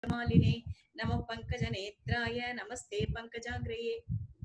मालिने नमः पङ्कजनेत्राय नमस्ते पङ्कजाग्रये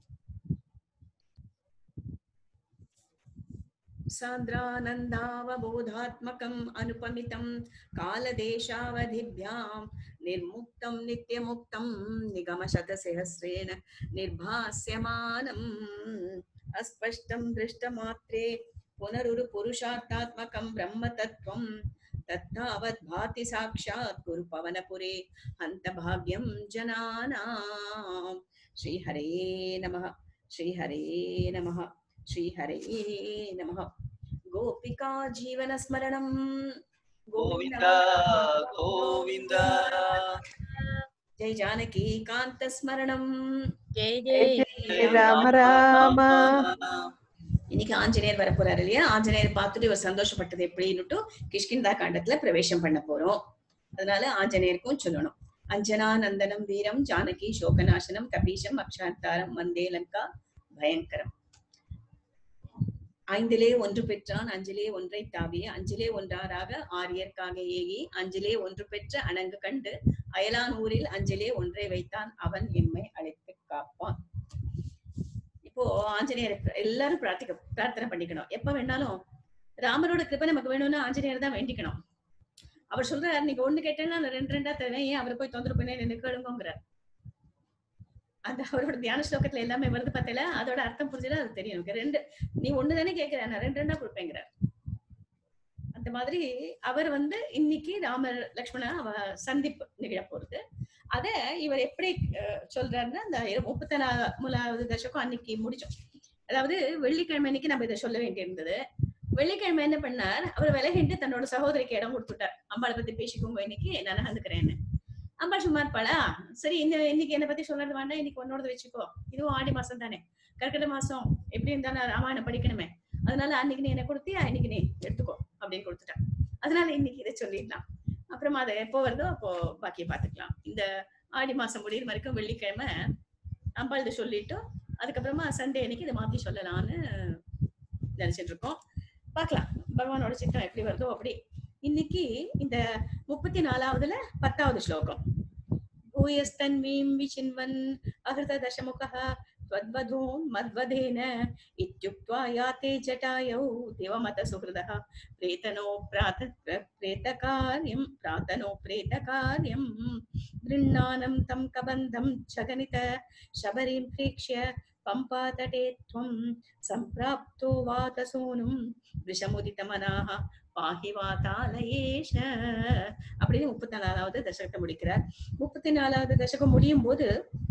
सान्द्रानन्दावबोधात्मकम् अनुपमितं कालदेशावधिभ्यां निर्मुक्तं नित्यमुक्तं निगमशतसहस्रेण निर्भास्यमानम् अस्पष्टं दृष्टमात्रे पुनरुरुपुरुषार्थात्मकं ब्रह्मतत्त्वं तत्तावत् भाति साक्षात् कुरु पवनपुरे हन्तभाग्यं जनानां श्रीहरे नमः श्रीहरे नमः श्रीहरे नमः गोपिका जीवनस्मरणं गोविन्द गोविन्द जय जानकी कान्तस्मरणं ஜெய் ஜெய் ஜெய் ராம ராம இன்னைக்கு ஆஞ்சநேயர் வர போறாரு இல்லையா ஆஞ்சநேயர் பார்த்துட்டு இவர் சந்தோஷப்பட்டது எப்படின்னுட்டு கிஷ்கிந்தா காண்டத்துல பிரவேசம் பண்ண போறோம் அதனால ஆஞ்சநேயருக்கும் சொல்லணும் அஞ்சனா நந்தனம் வீரம் ஜானகி சோகநாசனம் கபீஷம் அக்ஷாந்தாரம் வந்தே லங்கா பயங்கரம் ஐந்திலே ஒன்று பெற்றான் அஞ்சிலே ஒன்றை தாவிய அஞ்சிலே ஒன்றாராக ஆரியர்க்காக ஏகி அஞ்சிலே ஒன்று பெற்ற அணங்கு கண்டு அயலான் ஊரில் அஞ்சிலே ஒன்றை வைத்தான் அவன் எம்மை அழைத்து காப்பான் இப்போ ஆஞ்சநேயர் எல்லாரும் பிரார்த்திக்க பிரார்த்தனை பண்ணிக்கணும் எப்ப வேணாலும் ராமரோட கிருபை நமக்கு வேணும்னா ஆஞ்சநேயர் தான் வேண்டிக்கணும் அவர் சொல்றாரு நீங்க ஒண்ணு கேட்டேன்னா நான் ரெண்டு ரெண்டா தருவேன் ஏன் அவரை போய் தொந்தரவு பண்ணி நின்று கேளுங்கிறார் அந்த அவரோட தியான ஸ்லோகத்துல எல்லாமே வருது பார்த்தல அதோட அர்த்தம் புரிஞ்சதா அது தெரியும் எனக்கு ரெண்டு நீ ஒண்ணு தானே கேட்கிற நான் ரெண்டு ரெண்டா கொடுப்பேங்கிறார் அந்த மாதிரி அவர் வந்து இன்னைக்கு ராமர் லக்ஷ்மண அவ சந்திப்பு நிகழ போறது அத இவர் எப்படி அஹ், சொல்றாருன்னா அந்த முப்பத்தி மூணாவது தசகம் அன்னைக்கு முடிச்சோம் அதாவது வெள்ளிக்கிழமை அன்னைக்கு நம்ம இதை சொல்ல வேண்டியிருந்தது வெள்ளிக்கிழமை என்ன பண்ணார் அவர் விலகிட்டு தன்னோட சகோதரிக்கு இடம் கொடுத்துட்டார் அம்பாளை பத்தி பேசிக்கோங்க இன்னைக்கு நான் நகர்ந்துக்கிறேன்னு அம்பாள் சும்மா இருப்பாளா சரி இந்த இன்னைக்கு என்ன பத்தி சொல்றது வேண்டாம் இன்னைக்கு உன்னோட வச்சுக்கோ இதுவும் ஆடி மாசம் தானே கர்க்கிட மாசம் எப்படி இருந்தாலும் ராமாயணம் படிக்கணுமே அதனால அன்னைக்கு நீ என்ன கொடுத்தியா இன்னைக்கு நீ எடுத்துக்கோ அப்படின்னு கொடுத்துட்டான் அதனால இன்னைக்கு இதை சொல்லிடலாம் அப்புறமா அது எப்போ வருதோ அப்போ பாக்கிய பாத்துக்கலாம் இந்த ஆடி மாசம் முடியிற வரைக்கும் வெள்ளிக்கிழமை அம்பாள் இதை சொல்லிட்டு அதுக்கப்புறமா சண்டே அன்னைக்கு இதை மாத்தி சொல்லலாம்னு நினைச்சிட்டு இருக்கோம் பார்க்கலாம் பகவானோட சித்தம் எப்படி வருதோ அப்படி இன்னைக்கு இந்த முப்பத்தி நாலாவதுல பத்தாவது ஸ்லோகம் பூயஸ்தன்வீம் விசின்வன் அகிருத தசமுகः त्वद्वधून् मद्वधेन इत्युक्त्वा याते जटायौ देवमतसुहृदः प्रेतनो प्रात प्रेतकार्यं प्रातनो प्रेतकार्यं गृह्णानं तं कबन्धं जगनित शबरीं प्रेक्ष्य पम्पातटे त्वं सम्प्राप्तो वातसूनुं விஷமுதித்தமனாக பாஹி வாதாலயேஷ அப்படின்னு முப்பத்தி நாலாவது தசகத்தை முடிக்கிறார் முப்பத்தி நாலாவது தசகம் முடியும் போது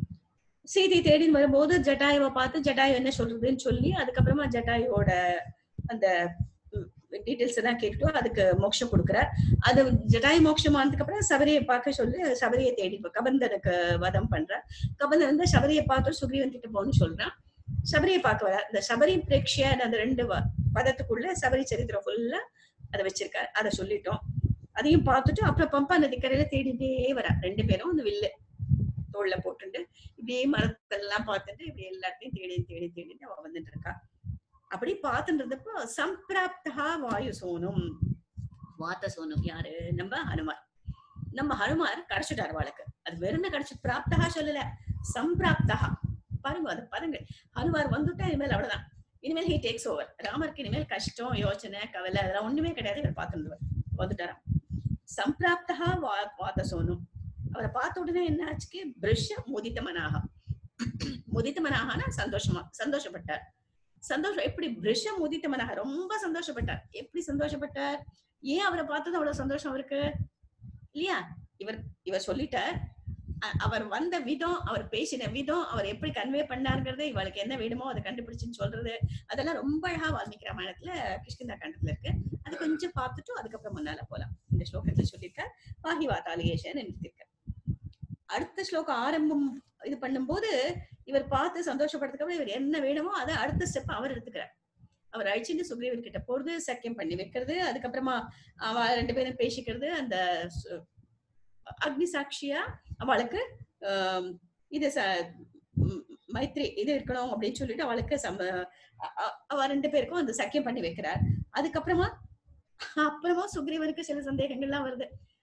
சீதை தேடின்னு வரும்போது ஜட்டாயுவை பார்த்து ஜட்டாயு என்ன சொல்றதுன்னு சொல்லி அதுக்கப்புறமா ஜட்டாயுவோட அந்த டீட்டெயில்ஸ் எல்லாம் கேட்டு அதுக்கு மோட்சம் கொடுக்குறார் அது ஜட்டாயு மோட்சம் ஆனதுக்கு அப்புறம் சபரியை பார்க்க சொல்லி சபரியை தேடி கபந்தனுக்கு வதம் பண்றார் கபந்தன் வந்து சபரியை பார்த்து சுக்ரீவன் கிட்ட போகணும்னு சொல்றான் சபரியை பார்க்க வர இந்த சபரி பிரேக்ஷிய அந்த ரெண்டு வ- பதத்துக்குள்ள சபரி சரித்திரம் ஃபுல்லா அதை வச்சிருக்காரு அதை சொல்லிட்டோம் அதையும் பார்த்துட்டு அப்புறம் பம்பா நதிக்கரையில தேடிட்டே வரா ரெண்டு பேரும் அந்த வில்லு தோல்ல போட்டுட்டு இப்படியே மரத்தெல்லாம் பார்த்துட்டு இப்படி எல்லாத்தையும் தேடி தேடி தேடி அவ வந்துட்டு இருக்கா அப்படி பார்த்துட்டு இருந்தப்போ சம்பிராப்தா வாயு சோனும் வாத்த சோனும் யாரு நம்ம ஹனுமார் நம்ம ஹனுமார் கிடைச்சிட்டார் அவளுக்கு அது வெறும் கிடைச்சு பிராப்தகா சொல்லல சம்பிராப்தகா பாருங்க அது பாருங்க ஹனுமார் வந்துட்டா இனிமேல் அவ்வளவுதான் இனிமேல் ஹி டேக்ஸ் ஓவர் ராமருக்கு இனிமேல் கஷ்டம் யோசனை கவலை அதெல்லாம் ஒண்ணுமே கிடையாது இவர் பார்த்துருவார் வந்துட்டாராம் சம்பிராப்தகா வா வாத்த சோனும் அவரை பார்த்த உடனே என்ன ஆச்சுக்கு பிருஷ முதித்த மனாக முதித்த மனாகனா சந்தோஷமா சந்தோஷப்பட்டார் சந்தோஷம் எப்படி பிருஷ முதித்த மனாக ரொம்ப சந்தோஷப்பட்டார் எப்படி சந்தோஷப்பட்டார் ஏன் அவரை பார்த்தது அவ்வளவு சந்தோஷம் அவருக்கு இல்லையா இவர் இவர் சொல்லிட்டார் அ- அவர் வந்த விதம் அவர் பேசின விதம் அவர் எப்படி கன்வே பண்ணாருங்கிறது இவளுக்கு என்ன வேணுமோ அதை கண்டுபிடிச்சுன்னு சொல்றது அதெல்லாம் ரொம்ப அழகா வால்மீகி ராமாயணத்துல கிருஷ்ணதா கண்டத்துல இருக்கு அது கொஞ்சம் பார்த்துட்டு அதுக்கப்புறம் முன்னால போலாம் இந்த ஸ்லோகத்துல சொல்லியிருக்கார் பாஹி வாத்தாலியேஷன் நிறுத்திருக்கார் அடுத்த ஸ்லோகம் ஆரம்பம் இது பண்ணும்போது இவர் பார்த்து சந்தோஷப்படுறதுக்கு அப்புறம் இவர் என்ன வேணுமோ அதை அடுத்த ஸ்டெப் அவர் எடுத்துக்கிறார் அவர் அழிச்சுட்டு சுக்ரீவன் கிட்ட போறது சக்கியம் பண்ணி வைக்கிறது அதுக்கப்புறமா அவ ரெண்டு பேரும் பேசிக்கிறது அந்த சு- அக்னி சாட்சியா அவளுக்கு ஆம், இது ச- ம், மைத்ரி இது இருக்கணும் அப்படின்னு சொல்லிட்டு அவளுக்கு சம்ம அ- அ- அவ ரெண்டு பேருக்கும் அந்த சக்கியம் பண்ணி வைக்கிறார் அதுக்கப்புறமா அப்புறமா சுக்ரீவனுக்கு சில சந்தேகங்கள்லாம் வருது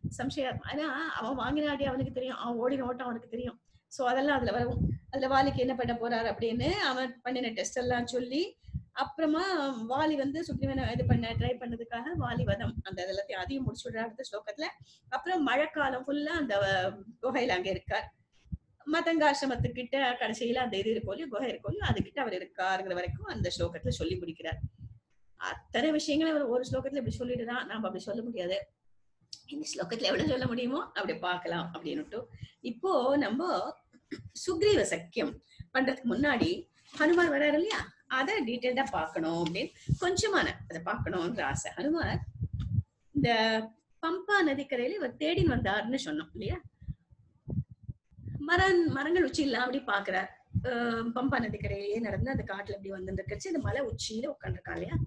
சம்சயம் ஆனா அவன் வாங்கின அடி அவனுக்கு தெரியும் அவன் ஓடின ஓட்டம் அவனுக்கு தெரியும் சோ அதெல்லாம் அதுல வரும் அதுல வாலிக்கு என்ன பண்ண போறாரு அப்படின்னு அவன் பண்ணின டெஸ்ட் எல்லாம் சொல்லி அப்புறமா வாலி வந்து சுக்ரீவனை இது பண்ண ட்ரை பண்ணதுக்காக வாலி வதம் அந்த எல்லாத்தையும் அதையும் முடிச்சு விடுற அடுத்த ஸ்லோகத்துல அப்புறம் மழைக்காலம் ஃபுல்லா அந்த அஹ், குகையில அங்க இருக்கார் மதங்காசிரமத்துக்கிட்ட கடைசியில அந்த இது இருக்கோலையும் குகை இருக்கோலையும் அதுகிட்ட அவர் இருக்காருங்கிற வரைக்கும் அந்த ஸ்லோகத்துல சொல்லி முடிக்கிறார் அத்தனை விஷயங்களை அவர் ஒரு ஸ்லோகத்துல இப்படி சொல்லிட்டுதான் நாம அப்படி சொல்ல முடியாது இந்த ஸ்லோகத்துல எவ்வளவு சொல்ல முடியுமோ அப்படி பார்க்கலாம் அப்படின்னுட்டு இப்போ நம்ம சுக்ரீவ சக்கியம் பண்றதுக்கு முன்னாடி ஹனுமார் வர்றாரு இல்லையா அதை டீட்டெயில்டா பார்க்கணும் அப்படின்னு கொஞ்சமான அதை பார்க்கணும்ன்ற ஆசை ஹனுமார் இந்த பம்பா நதிக்கரையில இவர் தேடின்னு வந்தாருன்னு சொன்னோம் இல்லையா மரம் மரங்கள் உச்சியில அப்படி பாக்குறார் அஹ் பம்பா நதிக்கரையிலேயே நடந்து அந்த காட்டுல இப்படி வந்து இருக்கச்சு இந்த மலை உச்சியில உட்காந்துருக்கா இல்லையா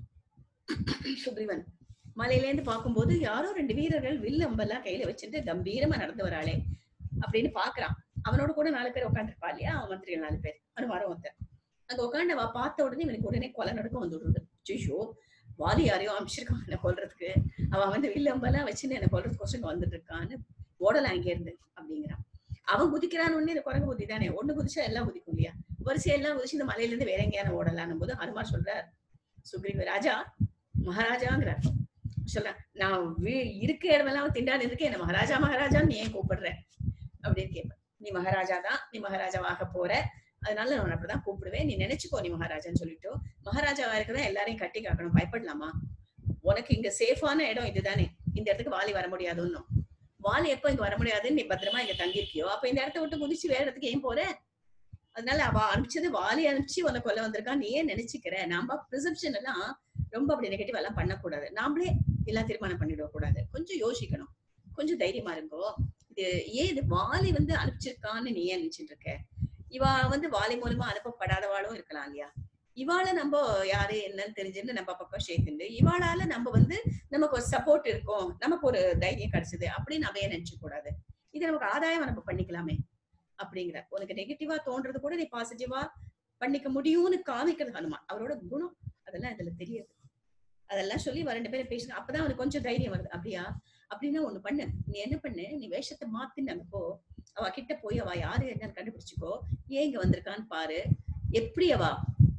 சுக்ரீவன் மலையில இருந்து பார்க்கும்போது யாரோ ரெண்டு வீரர்கள் வில் அம்பெல்லாம் கையில வச்சுட்டு கம்பீரமா நடந்து வராளே அப்படின்னு பாக்குறான் அவனோட கூட நாலு பேர் உட்காந்துருப்பா இல்லையா அவன் மந்திரிகள் நாலு பேர் அனுமாரம் ஒருத்தர் அங்க உட்காந்து அவ பார்த்த உடனே இவனுக்கு உடனே கொலை நடக்கும் வந்து விடுறது ஐயோ வாலி யாரையோ அமிச்சிருக்கான் என்ன கொல்றதுக்கு அவன் வந்து வில் அம்பெல்லாம் வச்சுன்னு என்ன கொல்றதுக்கோசம் இங்க வந்துட்டு இருக்கான்னு ஓடலாம் அங்கே இருந்து அப்படிங்கிறான் அவன் குதிக்கிறான்னு உடனே இந்த குரங்கு புத்தி தானே ஒண்ணு குதிச்சா எல்லாம் குதிக்கும் இல்லையா வரிசை எல்லாம் குதிச்சு இந்த மலையில இருந்து வேற எங்கேயான ஓடலான்னும் போது ஹனுமார் சொல்றார் சுக்ரீவ ராஜா மகாராஜாங்கிறார் சொல்றேன் நான் வீ- இருக்க இடமெல்லாம் திண்டாடி இருக்கேன் என்ன மகாராஜா மகாராஜான்னு நீ ஏன் கூப்பிடுற அப்படின்னு கேட்பேன் நீ மகாராஜா தான் நீ மகாராஜாவாக போற அதனால நான் உன்னை அப்படிதான் கூப்பிடுவேன் நீ நினைச்சுக்கோ நீ மகாராஜான்னு சொல்லிட்டு மகாராஜாவா இருக்கதான் எல்லாரையும் கட்டி காக்கணும் பயப்படலாமா உனக்கு இங்க சேஃபான இடம் இதுதானே இந்த இடத்துக்கு வாலி வர முடியாதுன்னு வாலி எப்ப இங்க வர முடியாதுன்னு நீ பத்திரமா இங்க தங்கியிருக்கியோ அப்ப இந்த இடத்த விட்டு குதிச்சு வேற இடத்துக்கு ஏன் போற அதனால அவ அனுப்பிச்சது வாலி அனுப்பிச்சு உன்னை கொல்ல வந்திருக்கான் நீ ஏன் நினைச்சுக்கிற நாம ப்ரிசப்ஷன் எல்லாம் ரொம்ப அப்படி நெகட்டிவ் எல்லாம் பண்ணக்கூடாது நாமளே எல்லாம் தீர்மானம் பண்ணிட கூடாது கொஞ்சம் யோசிக்கணும் கொஞ்சம் தைரியமா இருங்கோ இது ஏன் இது வாலி வந்து அனுப்பிச்சிருக்கான்னு நீ ஏன் நினைச்சிட்டு இருக்க இவா வந்து வாலி மூலமா அனுப்பப்படாதவாளும் இருக்கலாம் இல்லையா இவாள நம்ம யாரு என்னன்னு தெரிஞ்சுன்னு நம்ம பக்கம் சேர்த்துண்டு இவாளால நம்ம வந்து நமக்கு ஒரு சப்போர்ட் இருக்கும் நமக்கு ஒரு தைரியம் கிடைச்சது அப்படின்னு நம்ம ஏன் நினைச்சுக்க கூடாது இது நமக்கு ஆதாயம் நம்ம பண்ணிக்கலாமே அப்படிங்கிற உனக்கு நெகட்டிவா தோன்றது கூட நீ பாசிட்டிவா பண்ணிக்க முடியும்னு காமிக்கிறது ஹனுமான் அவரோட குணம் அதெல்லாம் இதுல தெரியுது அதெல்லாம் சொல்லி வர ரெண்டு பேரும் பேசுங்க அப்பதான் அவனுக்கு கொஞ்சம் தைரியம் வருது அப்படியா அப்படின்னா ஒண்ணு பண்ணு நீ என்ன பண்ணு நீ வேஷத்தை மாத்தின்னு அங்க போ அவ கிட்ட போய் அவ யாரு என்னன்னு கண்டுபிடிச்சுக்கோ ஏன் இங்க வந்திருக்கான்னு பாரு எப்படி அவ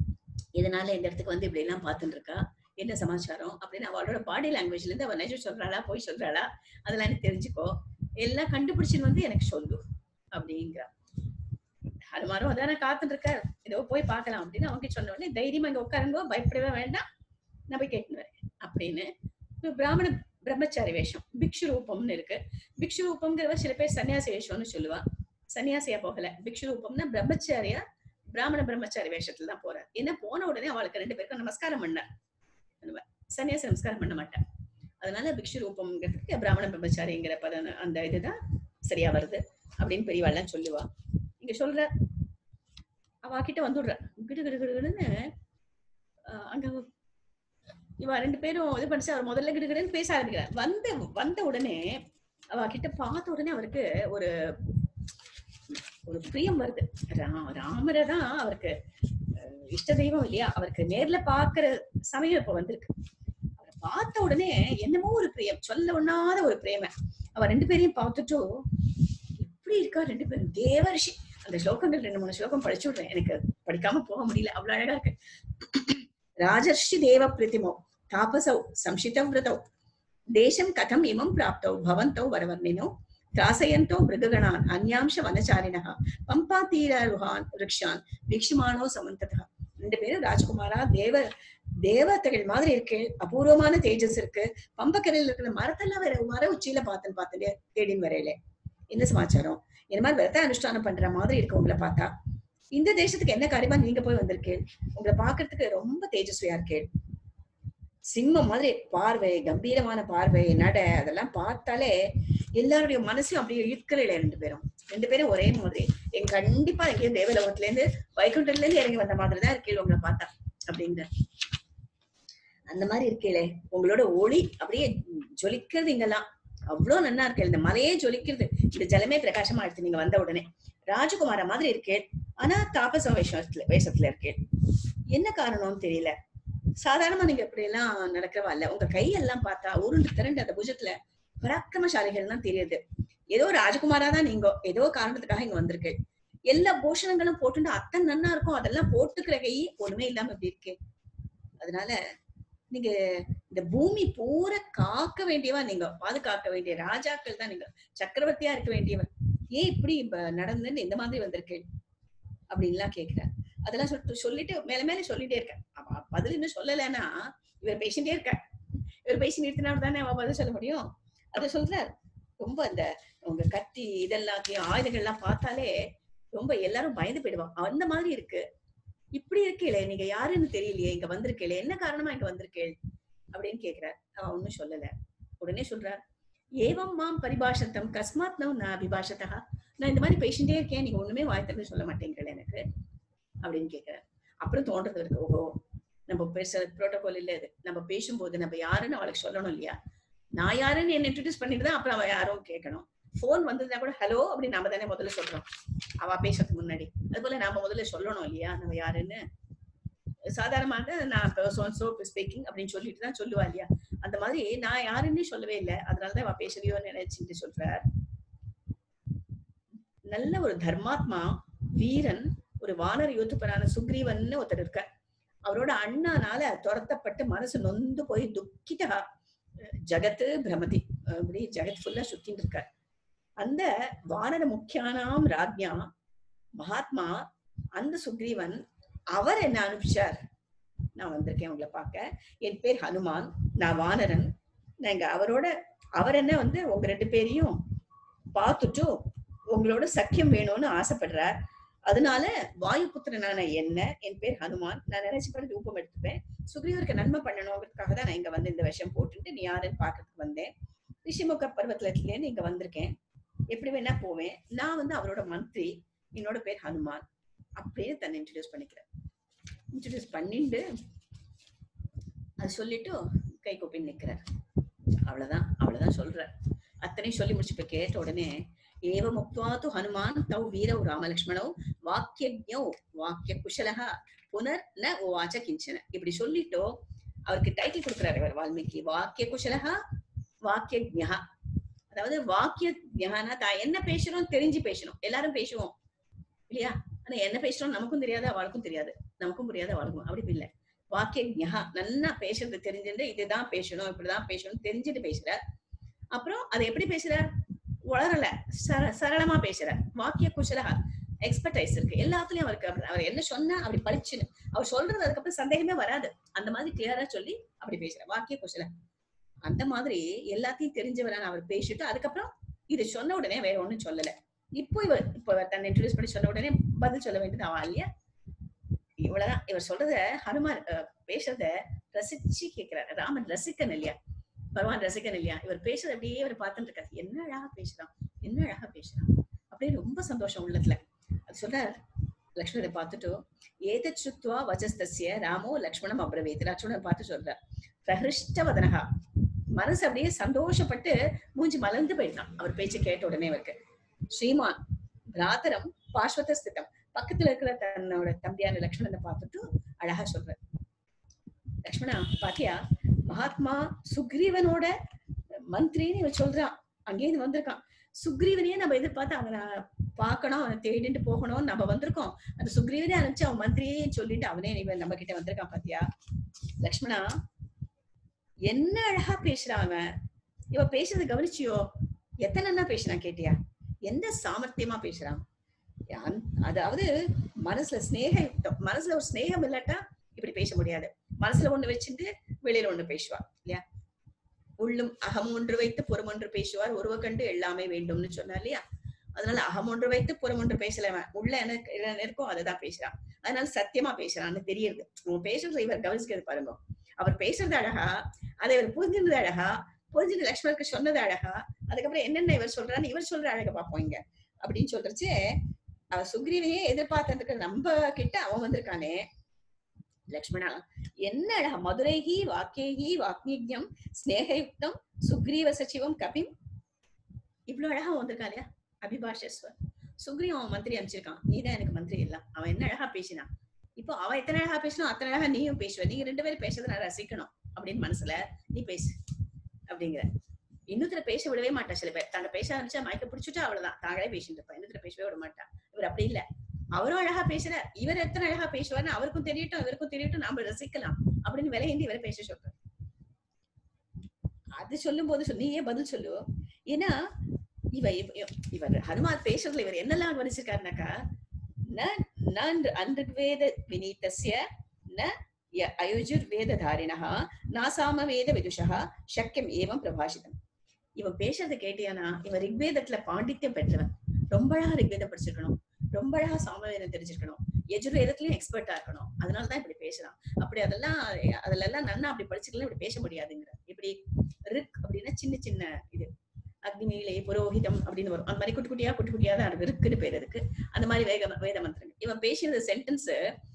இதனால இந்த இடத்துக்கு வந்து இப்படி எல்லாம் பார்த்துட்டு இருக்கா என்ன சமாச்சாரம் அப்படின்னு அவளோட பாடி லாங்குவேஜ்ல இருந்து அவ நிஜம் சொல்றாளா போய் சொல்றாளா அதெல்லாம் எனக்கு தெரிஞ்சுக்கோ எல்லாம் கண்டுபிடிச்சுன்னு வந்து எனக்கு சொல்லு அப்படிங்கிறா ஹனுமாரும் அதான காத்துட்டு இருக்காரு ஏதோ போய் பார்க்கலாம் அப்படின்னு அவங்க சொன்ன உடனே தைரியமா இங்க உட்காருங்கோ பயப்படவே வேண்டாம் நான் போய் கேட்டுன்னு வரேன் அப்படின்னு இப்ப பிராமண பிரம்மச்சாரி வேஷம் பிக்ஷு ரூபம்னு இருக்கு பிக்ஷு ரூபம்ங்கிறவ சில பேர் சன்னியாசி வேஷம்னு சொல்லுவா சன்னியாசியா போகல பிக்ஷு ரூபம்னா பிரம்மச்சாரியா பிராமண பிரம்மச்சாரி வேஷத்துல தான் போறார் ஏன்னா போன உடனே அவளுக்கு ரெண்டு பேருக்கும் நமஸ்காரம் பண்ணார் சன்னியாசி நமஸ்காரம் பண்ண மாட்டான் அதனால பிக்ஷு ரூபம்ங்கிறதுக்கு பிராமண பிரம்மச்சாரிங்கிற பத அந்த இதுதான் சரியா வருது அப்படின்னு பெரியவாள்லாம் சொல்லுவா இங்க சொல்ற அவ கிட்ட வந்துடுற கிடு கிடு கிடுன்னு அங்க இவ ரெண்டு பேரும் இது பண்ணிச்சு அவர் முதல்ல கிடுகிடுன்னு பேச ஆரம்பிக்கிறார் வந்து வந்த உடனே அவ கிட்ட பார்த்த உடனே அவருக்கு ஒரு ஒரு பிரியம் வருது ரா- ராமரை தான் அவருக்கு அஹ், இஷ்ட தெய்வம் இல்லையா அவருக்கு நேர்ல பாக்குற சமயம் இப்ப வந்திருக்கு அவரை பார்த்த உடனே என்னமோ ஒரு பிரியம் சொல்ல ஒண்ணாத ஒரு பிரேம அவ ரெண்டு பேரையும் பார்த்துட்டு எப்படி இருக்கா ரெண்டு பேரும் தேவரிஷி அந்த ஸ்லோகங்கள் ரெண்டு மூணு ஸ்லோகம் படிச்சு விடுறேன் எனக்கு படிக்காம போக முடியல அவ்வளவு அழகா இருக்கு ராஜர்ஷி தேவ பிரதிமோ தாபசௌ சம்ஷிதவிரதௌ தேசம் கதம் இமம் பிராப்தௌ பவந்தௌ வரவர்ணினோ திராசயந்தோ மிருககணான் அந்யாம்ச வனச்சாரிணः பம்பா தீரருகான் ரிக்ஷான் வீக்ஷமானோ சமந்ததா ரெண்டு பேரும் ராஜ்குமாரா தேவ தேவதைகள் மாதிரி இருக்கு அபூர்வமான தேஜஸ் இருக்கு பம்பக்கரையில் இருக்கிற மரத்தெல்லாம் வேற மர உச்சியில பார்த்துன்னு பார்த்துட்டு தேடின்னு வரையில என்ன சமாச்சாரம் இந்த மாதிரி விரத அனுஷ்டானம் பண்ற மாதிரி இருக்கு உங்களை பார்த்தா இந்த தேசத்துக்கு என்ன காரியமா நீங்க போய் வந்திருக்கேன் உங்களை பாக்குறதுக்கு ரொம்ப தேஜஸ்வியா இருக்கேன் சிம்மம் மாதிரி பார்வை கம்பீரமான பார்வை நட அதெல்லாம் பார்த்தாலே எல்லாருடைய மனசையும் அப்படியே இழுக்கல ரெண்டு பேரும் ரெண்டு பேரும் ஒரே மாதிரி எங்க கண்டிப்பா எங்கேயும் தேவலோகத்துல இருந்து வைகுண்டத்துல இருந்து இறங்கி வந்த மாதிரி தான் இருக்கீள் உங்களை பார்த்தா அப்படிங்கிற அந்த மாதிரி இருக்கீங்களே உங்களோட ஒளி அப்படியே ஜொலிக்கிறது இங்கெல்லாம் அவ்வளவு நன்னா இருக்கு இந்த மலையே ஜொலிக்கிறது இந்த ஜலமே பிரகாசமா எடுத்து நீங்க வந்த உடனே ராஜகுமார மாதிரி இருக்கேன் ஆனா தாபச வேஷத்துல வேஷத்துல இருக்கேன் என்ன காரணம்னு தெரியல சாதாரணமா நீங்க இப்படி எல்லாம் நடக்கிறவா இல்ல உங்க கையெல்லாம் பார்த்தா உருண்டு திரண்டு அந்த புஜத்துல பராக்கிரமசாலிகள் தான் தெரியுது ஏதோ ராஜகுமாரா தான் நீங்க ஏதோ காரணத்துக்காக இங்க வந்திருக்கு எல்லா பூஷணங்களும் போட்டுட்டு அத்தனை நன்னா இருக்கும் அதெல்லாம் போட்டுக்கிற கை ஒண்ணுமே இல்லாம இப்படி இருக்கு அதனால நீங்க இந்த பூமி பூரா காக்க வேண்டியவா நீங்க பாதுகாக்க வேண்டிய ராஜாக்கள் தான் நீங்க சக்கரவர்த்தியா இருக்க வேண்டியவன் ஏன் இப்படி இப்ப நடந்துன்னு இந்த மாதிரி வந்திருக்கு அப்படின்லாம் கேக்குறேன் அதெல்லாம் சொல்லிட்டு சொல்லிட்டு மேல மேல சொல்லிட்டே இருக்கேன் அவ பதில் இன்னும் சொல்லலைன்னா இவர் பேசிட்டே இருக்க இவர் பேசி நிறுத்தினா தானே அவ பதில் சொல்ல முடியும் அத சொல்றார் ரொம்ப அந்த உங்க கத்தி இதெல்லாத்தையும் ஆயுதங்கள் எல்லாம் பார்த்தாலே ரொம்ப எல்லாரும் பயந்து போயிடுவான் அந்த மாதிரி இருக்கு இப்படி இருக்கீங்களே நீங்க யாருன்னு தெரியலையே இங்க வந்திருக்கீங்களே என்ன காரணமா இங்க வந்திருக்கேள் அப்படின்னு கேக்குறார் அவன் ஒண்ணும் சொல்லல உடனே சொல்றார் ஏவம் மாம் பரிபாஷத்தம் கஸ்மாத் நவ் நான் அபிபாஷத்தா நான் இந்த மாதிரி பேசிட்டே இருக்கேன் நீங்க ஒண்ணுமே வாய்த்தன்னு சொல்ல மாட்டேங்கிறீங்க எனக்கு அப்படின்னு கேக்குறார் அப்புறம் தோன்றது இருக்கு ஓஹோ நம்ம பேச புரோட்டோகால் இல்ல இது நம்ம பேசும்போது நம்ம யாருன்னு அவளுக்கு சொல்லணும் இல்லையா நான் யாருன்னு என்ன இன்ட்ரடியூஸ் பண்ணிட்டு தான் அப்புறம் அவ யாரும் கேட்கணும் போன் வந்ததுன்னா கூட ஹலோ அப்படி நாம தானே முதல்ல சொல்றோம் அவ பேசுறதுக்கு முன்னாடி அது போல நாம முதல்ல சொல்லணும் இல்லையா நம்ம யாருன்னு சாதாரணமாக நான் சோ ஸ்பீக்கிங் அப்படின்னு சொல்லிட்டு தான் சொல்லுவா இல்லையா அந்த மாதிரி நான் யாருன்னு சொல்லவே இல்லை அதனாலதான் அவ பேசுறியோன்னு நினைச்சுட்டு சொல்றார் நல்ல ஒரு தர்மாத்மா வீரன் ஒரு வானர யோத்துப்பனான சுக்ரீவன்னு ஒருத்தர் இருக்க அவரோட அண்ணானால துரத்தப்பட்டு மனசு நொந்து போய் துக்கிதா ஜகத்து பிரமதி அப்படி ஜெகத் ஃபுல்லா சுத்தின்னு இருக்கார் அந்த வானர முக்கியானாம் ராஜ்யா மகாத்மா அந்த சுக்ரீவன் அவர் என்ன அனுப்பிச்சார் நான் வந்திருக்கேன் உங்களை பார்க்க என் பேர் ஹனுமான் நான் வானரன் நான் இங்க அவரோட அவர் என்ன வந்து உங்க ரெண்டு பேரையும் பார்த்துட்டு உங்களோட சக்கியம் வேணும்னு ஆசைப்படுறார் அதனால வாயுபுத்திரனான என்ன என் பேர் ஹனுமான் நான் நினைச்சு பண்ணி ரூபம் எடுத்துப்பேன் சுக்ரீவருக்கு நன்மை பண்ணணுங்கிறதுக்காக தான் நான் இங்க வந்து இந்த விஷயம் போட்டுட்டு நீ யாருன்னு பாக்கிறதுக்கு வந்தேன் ரிஷிமுக பர்வத்திலேருந்து இங்க வந்திருக்கேன் எப்படி வேணா போவேன் நான் வந்து அவரோட மந்திரி என்னோட பேர் ஹனுமான் அப்படியே தன்னை இன்ட்ரடியூஸ் பண்ணிக்கிறேன் இன்ட்ரடியூஸ் பண்ணிட்டு அது சொல்லிட்டு கை கூப்பி நிக்கிறார் அவ்வளவுதான் அவ்வளவுதான் சொல்றார் அத்தனை சொல்லி முடிச்சு இப்ப கேட்ட உடனே ஏவ முக்துவாத்து ஹனுமான் தௌ வீரௌ ராமலக்ஷ்மணௌ வாக்கியஜ்ஞௌ வாக்கிய குஷலஹா புனர் ந உவாச்ச கிஞ்சன இப்படி சொல்லிட்டோ அவருக்கு டைட்டில் கொடுக்குறாரு இவர் வால்மீகி வாக்கிய குஷலஹா வாக்கியஜ்ஞா அதாவது வாக்கிய ஞானா தான் என்ன பேசுறோம் தெரிஞ்சு பேசணும் எல்லாரும் பேசுவோம் இல்லையா ஆனா என்ன பேசுறோம் நமக்கும் தெரியாது அவளுக்கும் தெரியாது நமக்கும் புரியாது அவளுக்கும் அப்படி இல்லை வாக்கிய ஞா நல்லா பேசுறது தெரிஞ்சுட்டு இதுதான் பேசணும் இப்படிதான் பேசணும் தெரிஞ்சுட்டு பேசுறார் அப்புறம் அதை எப்படி பேசுறார் வளரல சர சரளமா பேசுறார் வாக்கிய குஷலகா எக்ஸ்பர்டைஸ் இருக்கு எல்லாத்துலயும் அவருக்கு அப்படி- அவர் என்ன சொன்னா அப்படி படிச்சுன்னு அவர் சொல்றது அதுக்கப்புறம் சந்தேகமே வராது அந்த மாதிரி கிளியரா சொல்லி அப்படி பேசுறார் வாக்கிய குஷல அந்த மாதிரி எல்லாத்தையும் தெரிஞ்சவரான அவர் பேசிட்டு அதுக்கப்புறம் இது சொன்ன உடனே வேற ஒண்ணும் சொல்லல இப்போ இவர் இப்போ இவர் தன்னை இன்ட்ரடியூஸ் பண்ணி சொன்ன உடனே பதில் சொல்ல வேண்டியது அவன் இல்லையா இவ்வளவுதான் இவர் சொல்றத ஹனுமான் அஹ், பேசுறத ரசிச்சு கேக்குறாரு ராமன் ரசிக்கன் இல்லையா பகவான் ரசிக்கன் இல்லையா இவர் பேசுறது அப்படியே இவர் பார்த்துட்டு இருக்காரு என்ன அழகா பேசுறான் என்ன அழகா பேசுறான் அப்படியே ரொம்ப சந்தோஷம் உள்ளத்துல அது சொல்றார் லக்ஷ்மணரை பார்த்துட்டு ஏதத் சுத்வா வஜஸ்தஸ்ய ராமோ லக்ஷ்மணம் அப்ரவேத் லக்ஷ்மணன் பார்த்து சொல்றார் பிரஹிருஷ்ட வதனகா மனசு அப்படியே சந்தோஷப்பட்டு மூஞ்சி மலர்ந்து போயிட்டான் அவர் பேச்சு கேட்ட உடனே அவருக்கு ஸ்ரீமான் பிராதரம் பார்ஸ்வத ஸ்திதம் பக்கத்துல இருக்கிற தன்னோட தம்பியான லக்ஷ்மணனை பார்த்துட்டு அழகா சொல்றார் லக்ஷ்மணா பாத்தியா மகாத்மா சுக்ரீவனோட மந்திரின்னு இவன் சொல்றான் அங்கேயிருந்து வந்திருக்கான் சுக்ரீவனையே நம்ம எதிர்பார்த்து அவனை பார்க்கணும் அவனை தேடிட்டு போகணும் நம்ம வந்திருக்கோம் அந்த சுக்ரீவனே அனுப்பிச்சு அவன் மந்திரியே சொல்லிட்டு அவனே இவன் நம்ம கிட்ட வந்திருக்கான் பாத்தியா லக்ஷ்மணா என்ன அழகா பேசுறான் அவன் இவ பேசுறத கவனிச்சியோ எத்தனை பேசுறான் கேட்டியா எந்த சாமர்த்தியமா பேசுறான் அந்- அதாவது மனசுல ஸ்நேக யுக்தம் மனசுல ஒரு ஸ்நேகம் இல்லாட்டா இப்படி பேச முடியாது மனசுல ஒண்ணு வச்சுட்டு வெளியில ஒண்ணு பேசுவா இல்லையா உள்ளும் அகம் ஒன்று வைத்து புறம் ஒன்று பேசுவார் உருவ கண்டு எல்லாமே வேண்டும்னு சொன்னா இல்லையா அதனால அகம் ஒன்று வைத்து புறம் ஒன்று பேசலவன் உள்ள எனக்கு என்ன இருக்கோ அதுதான் பேசுறான் அதனால சத்தியமா பேசுறான்னு தெரியுது உன் பேசுறது இவர் கவனிக்கிறது பாருங்க அவர் பேசுறது அழகா அதை இவர் புரிஞ்சுனது அழகா புரிஞ்சுட்டு லக்ஷ்மணருக்கு சொன்னது அழகா அதுக்கப்புறம் என்னென்ன இவர் சொல்றான்னு இவர் சொல்ற அழகை பார்ப்போம் இங்க அப்படின்னு சொல்றச்சு அவர் சுக்ரீவனையே எதிர்பார்த்துட்டு நம்ம கிட்ட அவன் வந்திருக்கானே லக்ஷ்மணா என்ன அழகா மதுரைகி வாக்கேகி வாக்ஞம் ஸ்நேகயுக்தம் சுக்ரீவ சச்சிவம் கபிம் இவ்வளவு அழகா அவன் வந்திருக்கான் இல்லையா அபிபாஷஸ்வர் சுக்ரீவன் அவன் மந்திரி அனுப்பிச்சிருக்கான் நீதான் எனக்கு மந்திரி இல்ல அவன் என்ன அழகா பேசினான் இப்போ அவன் எத்தனை அழகா பேசணும் அத்தனை அழகா நீயும் பேசுவ நீங்க ரெண்டு பேரும் பேசுறதை நான் ரசிக்கணும் அப்படின்னு மனசுல நீ பேசு அப்படிங்கிற இன்னொருத்தர பேச விடவே மாட்டா சில பேர் தாங்க பேச ஆரம்பிச்சா மயக்க பிடிச்சிட்டா அவ்வளவுதான் தாங்களே பேசிட்டு இருப்பா இன்னொருத்தர பேசவே விட மாட்டா இவர் அப்படி இல்ல அவரும் அழகா பேசுற இவர் எத்தனை அழகா பேசுவார்னு அவருக்கும் தெரியட்டும் இவருக்கும் தெரியட்டும் நாம ரசிக்கலாம் அப்படின்னு விலையேந்தி இவரை பேச சொல்றாரு அது சொல்லும் போது சொல், நீயே பதில் சொல்லு ஏன்னா இவ இவ- இவர் ஹனுமான் பேசுறதுல இவர் என்னெல்லாம் கவனிச்சிருக்காருனாக்கா ந ந அன்றுவேத வினீதஸ்ய ந ய அயுஜுர்வேத தாரிணா நாசாம வேத விதுஷா சக்கியம் ஏவம் பிரபாஷிதம் இவன் பேசுறத கேட்டியானா இவன் ரிக்வேதத்துல பாண்டித்யம் பெற்றவன் ரொம்ப அழகா ரிக்வேதம் படிச்சிருக்கணும் ரொம்ப அழகா சாமவேதம் தெரிஞ்சிருக்கணும் எஜுர்வேதத்திலயும் எக்ஸ்பர்ட்டா இருக்கணும் அதனாலதான் இப்படி பேசுறான் அப்படி அதெல்லாம் அதுல எல்லாம் நன்னா அப்படி படிச்சுக்கலாம் இப்படி பேச முடியாதுங்கிற இப்படி ரிக் அப்படின்னா சின்ன சின்ன இது அக்னிமீலே புரோஹிதம் அப்படின்னு வரும் அந்த மாதிரி குட்டி குட்டியா குட்டி குட்டியா தான் இருக்கு ரிக்குன்னு பேர் இருக்கு அந்த மாதிரி வேக வேத மந்திரங்கள் இவன் பேசுறது சென்டென்ஸ்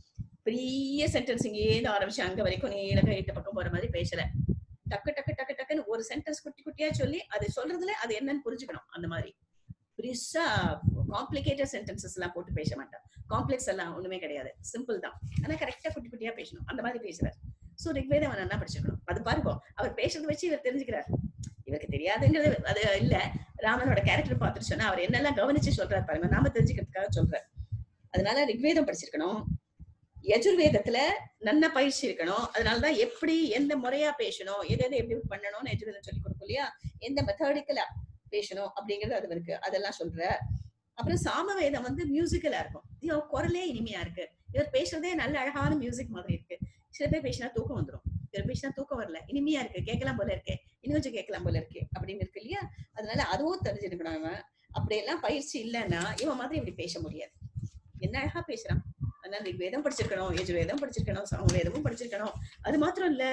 பெரிய சென்டென்ஸ் இங்கேருந்து ஆரம்பிச்சு அங்க வரைக்கும் நீளக எட்டு பக்கம் போற மாதிரி பேசல டக்கு டக்கு டக்கு டக்குன்னு ஒரு சென்டென்ஸ் குட்டி குட்டியா சொல்லி அது சொல்றதுல அது என்னன்னு புரிஞ்சுக்கணும் அந்த மாதிரி பெருசா காம்ப்ளிகேட்டட் சென்டென்சஸ் எல்லாம் போட்டு பேச மாட்டான் காம்ப்ளெக்ஸ் எல்லாம் ஒண்ணுமே கிடையாது சிம்பிள் தான் ஆனா கரெக்டா குட்டி குட்டியா பேசணும் அந்த மாதிரி பேசுறாரு சோ ரிக்வேதம் அவன் நல்லா படிச்சுக்கணும் அது பாருங்க அவர் பேசுறத வச்சு இவர் தெரிஞ்சுக்கிறார் இவருக்கு தெரியாதுங்கிறது அது இல்ல ராமனோட கேரக்டர் பார்த்துட்டு சொன்னா அவர் என்னெல்லாம் கவனிச்சு சொல்றாரு பாருங்க நாம தெரிஞ்சுக்கிறதுக்காக சொல்றாரு அதனால ரிக்வேதம் படிச்சிருக்கணும் யஜுர்வேதத்துல நல்ல பயிற்சி இருக்கணும் அதனாலதான் எப்படி எந்த முறையா பேசணும் எது எது எப்படி பண்ணணும்னு யஜுர்வேதம் சொல்லி கொடுக்கும் இல்லையா எந்த மெத்தடிக்கலா பேசணும் அப்படிங்கிறது அது இருக்கு அதெல்லாம் சொல்ற அப்புறம் சாமவேதம் வந்து மியூசிக்கலா இருக்கும் ஐயோ குரலே இனிமையா இருக்கு இவர் பேசுறதே நல்ல அழகான மியூசிக் மாதிரி இருக்கு சில பேர் பேசினா தூக்கம் வந்துரும் இவர் பேசினா தூக்கம் வரல இனிமையா இருக்கு கேட்கலாம் போல இருக்கு இன்னும் கொஞ்சம் கேட்கலாம் போல இருக்கு அப்படின்னு இருக்கு இல்லையா அதனால அதுவும் தெரிஞ்சிருக்கணும் இவன் அப்படியெல்லாம் பயிற்சி இல்லைன்னா இவன் மாதிரி இப்படி பேச முடியாது என்ன அழகா பேசுறான் அதனால ரிக்வேதம் படிச்சிருக்கணும் யஜுர்வேதம் படிச்சிருக்கணும் சாமவேதமும் படிச்சிருக்கணும் அது மாத்திரம் இல்ல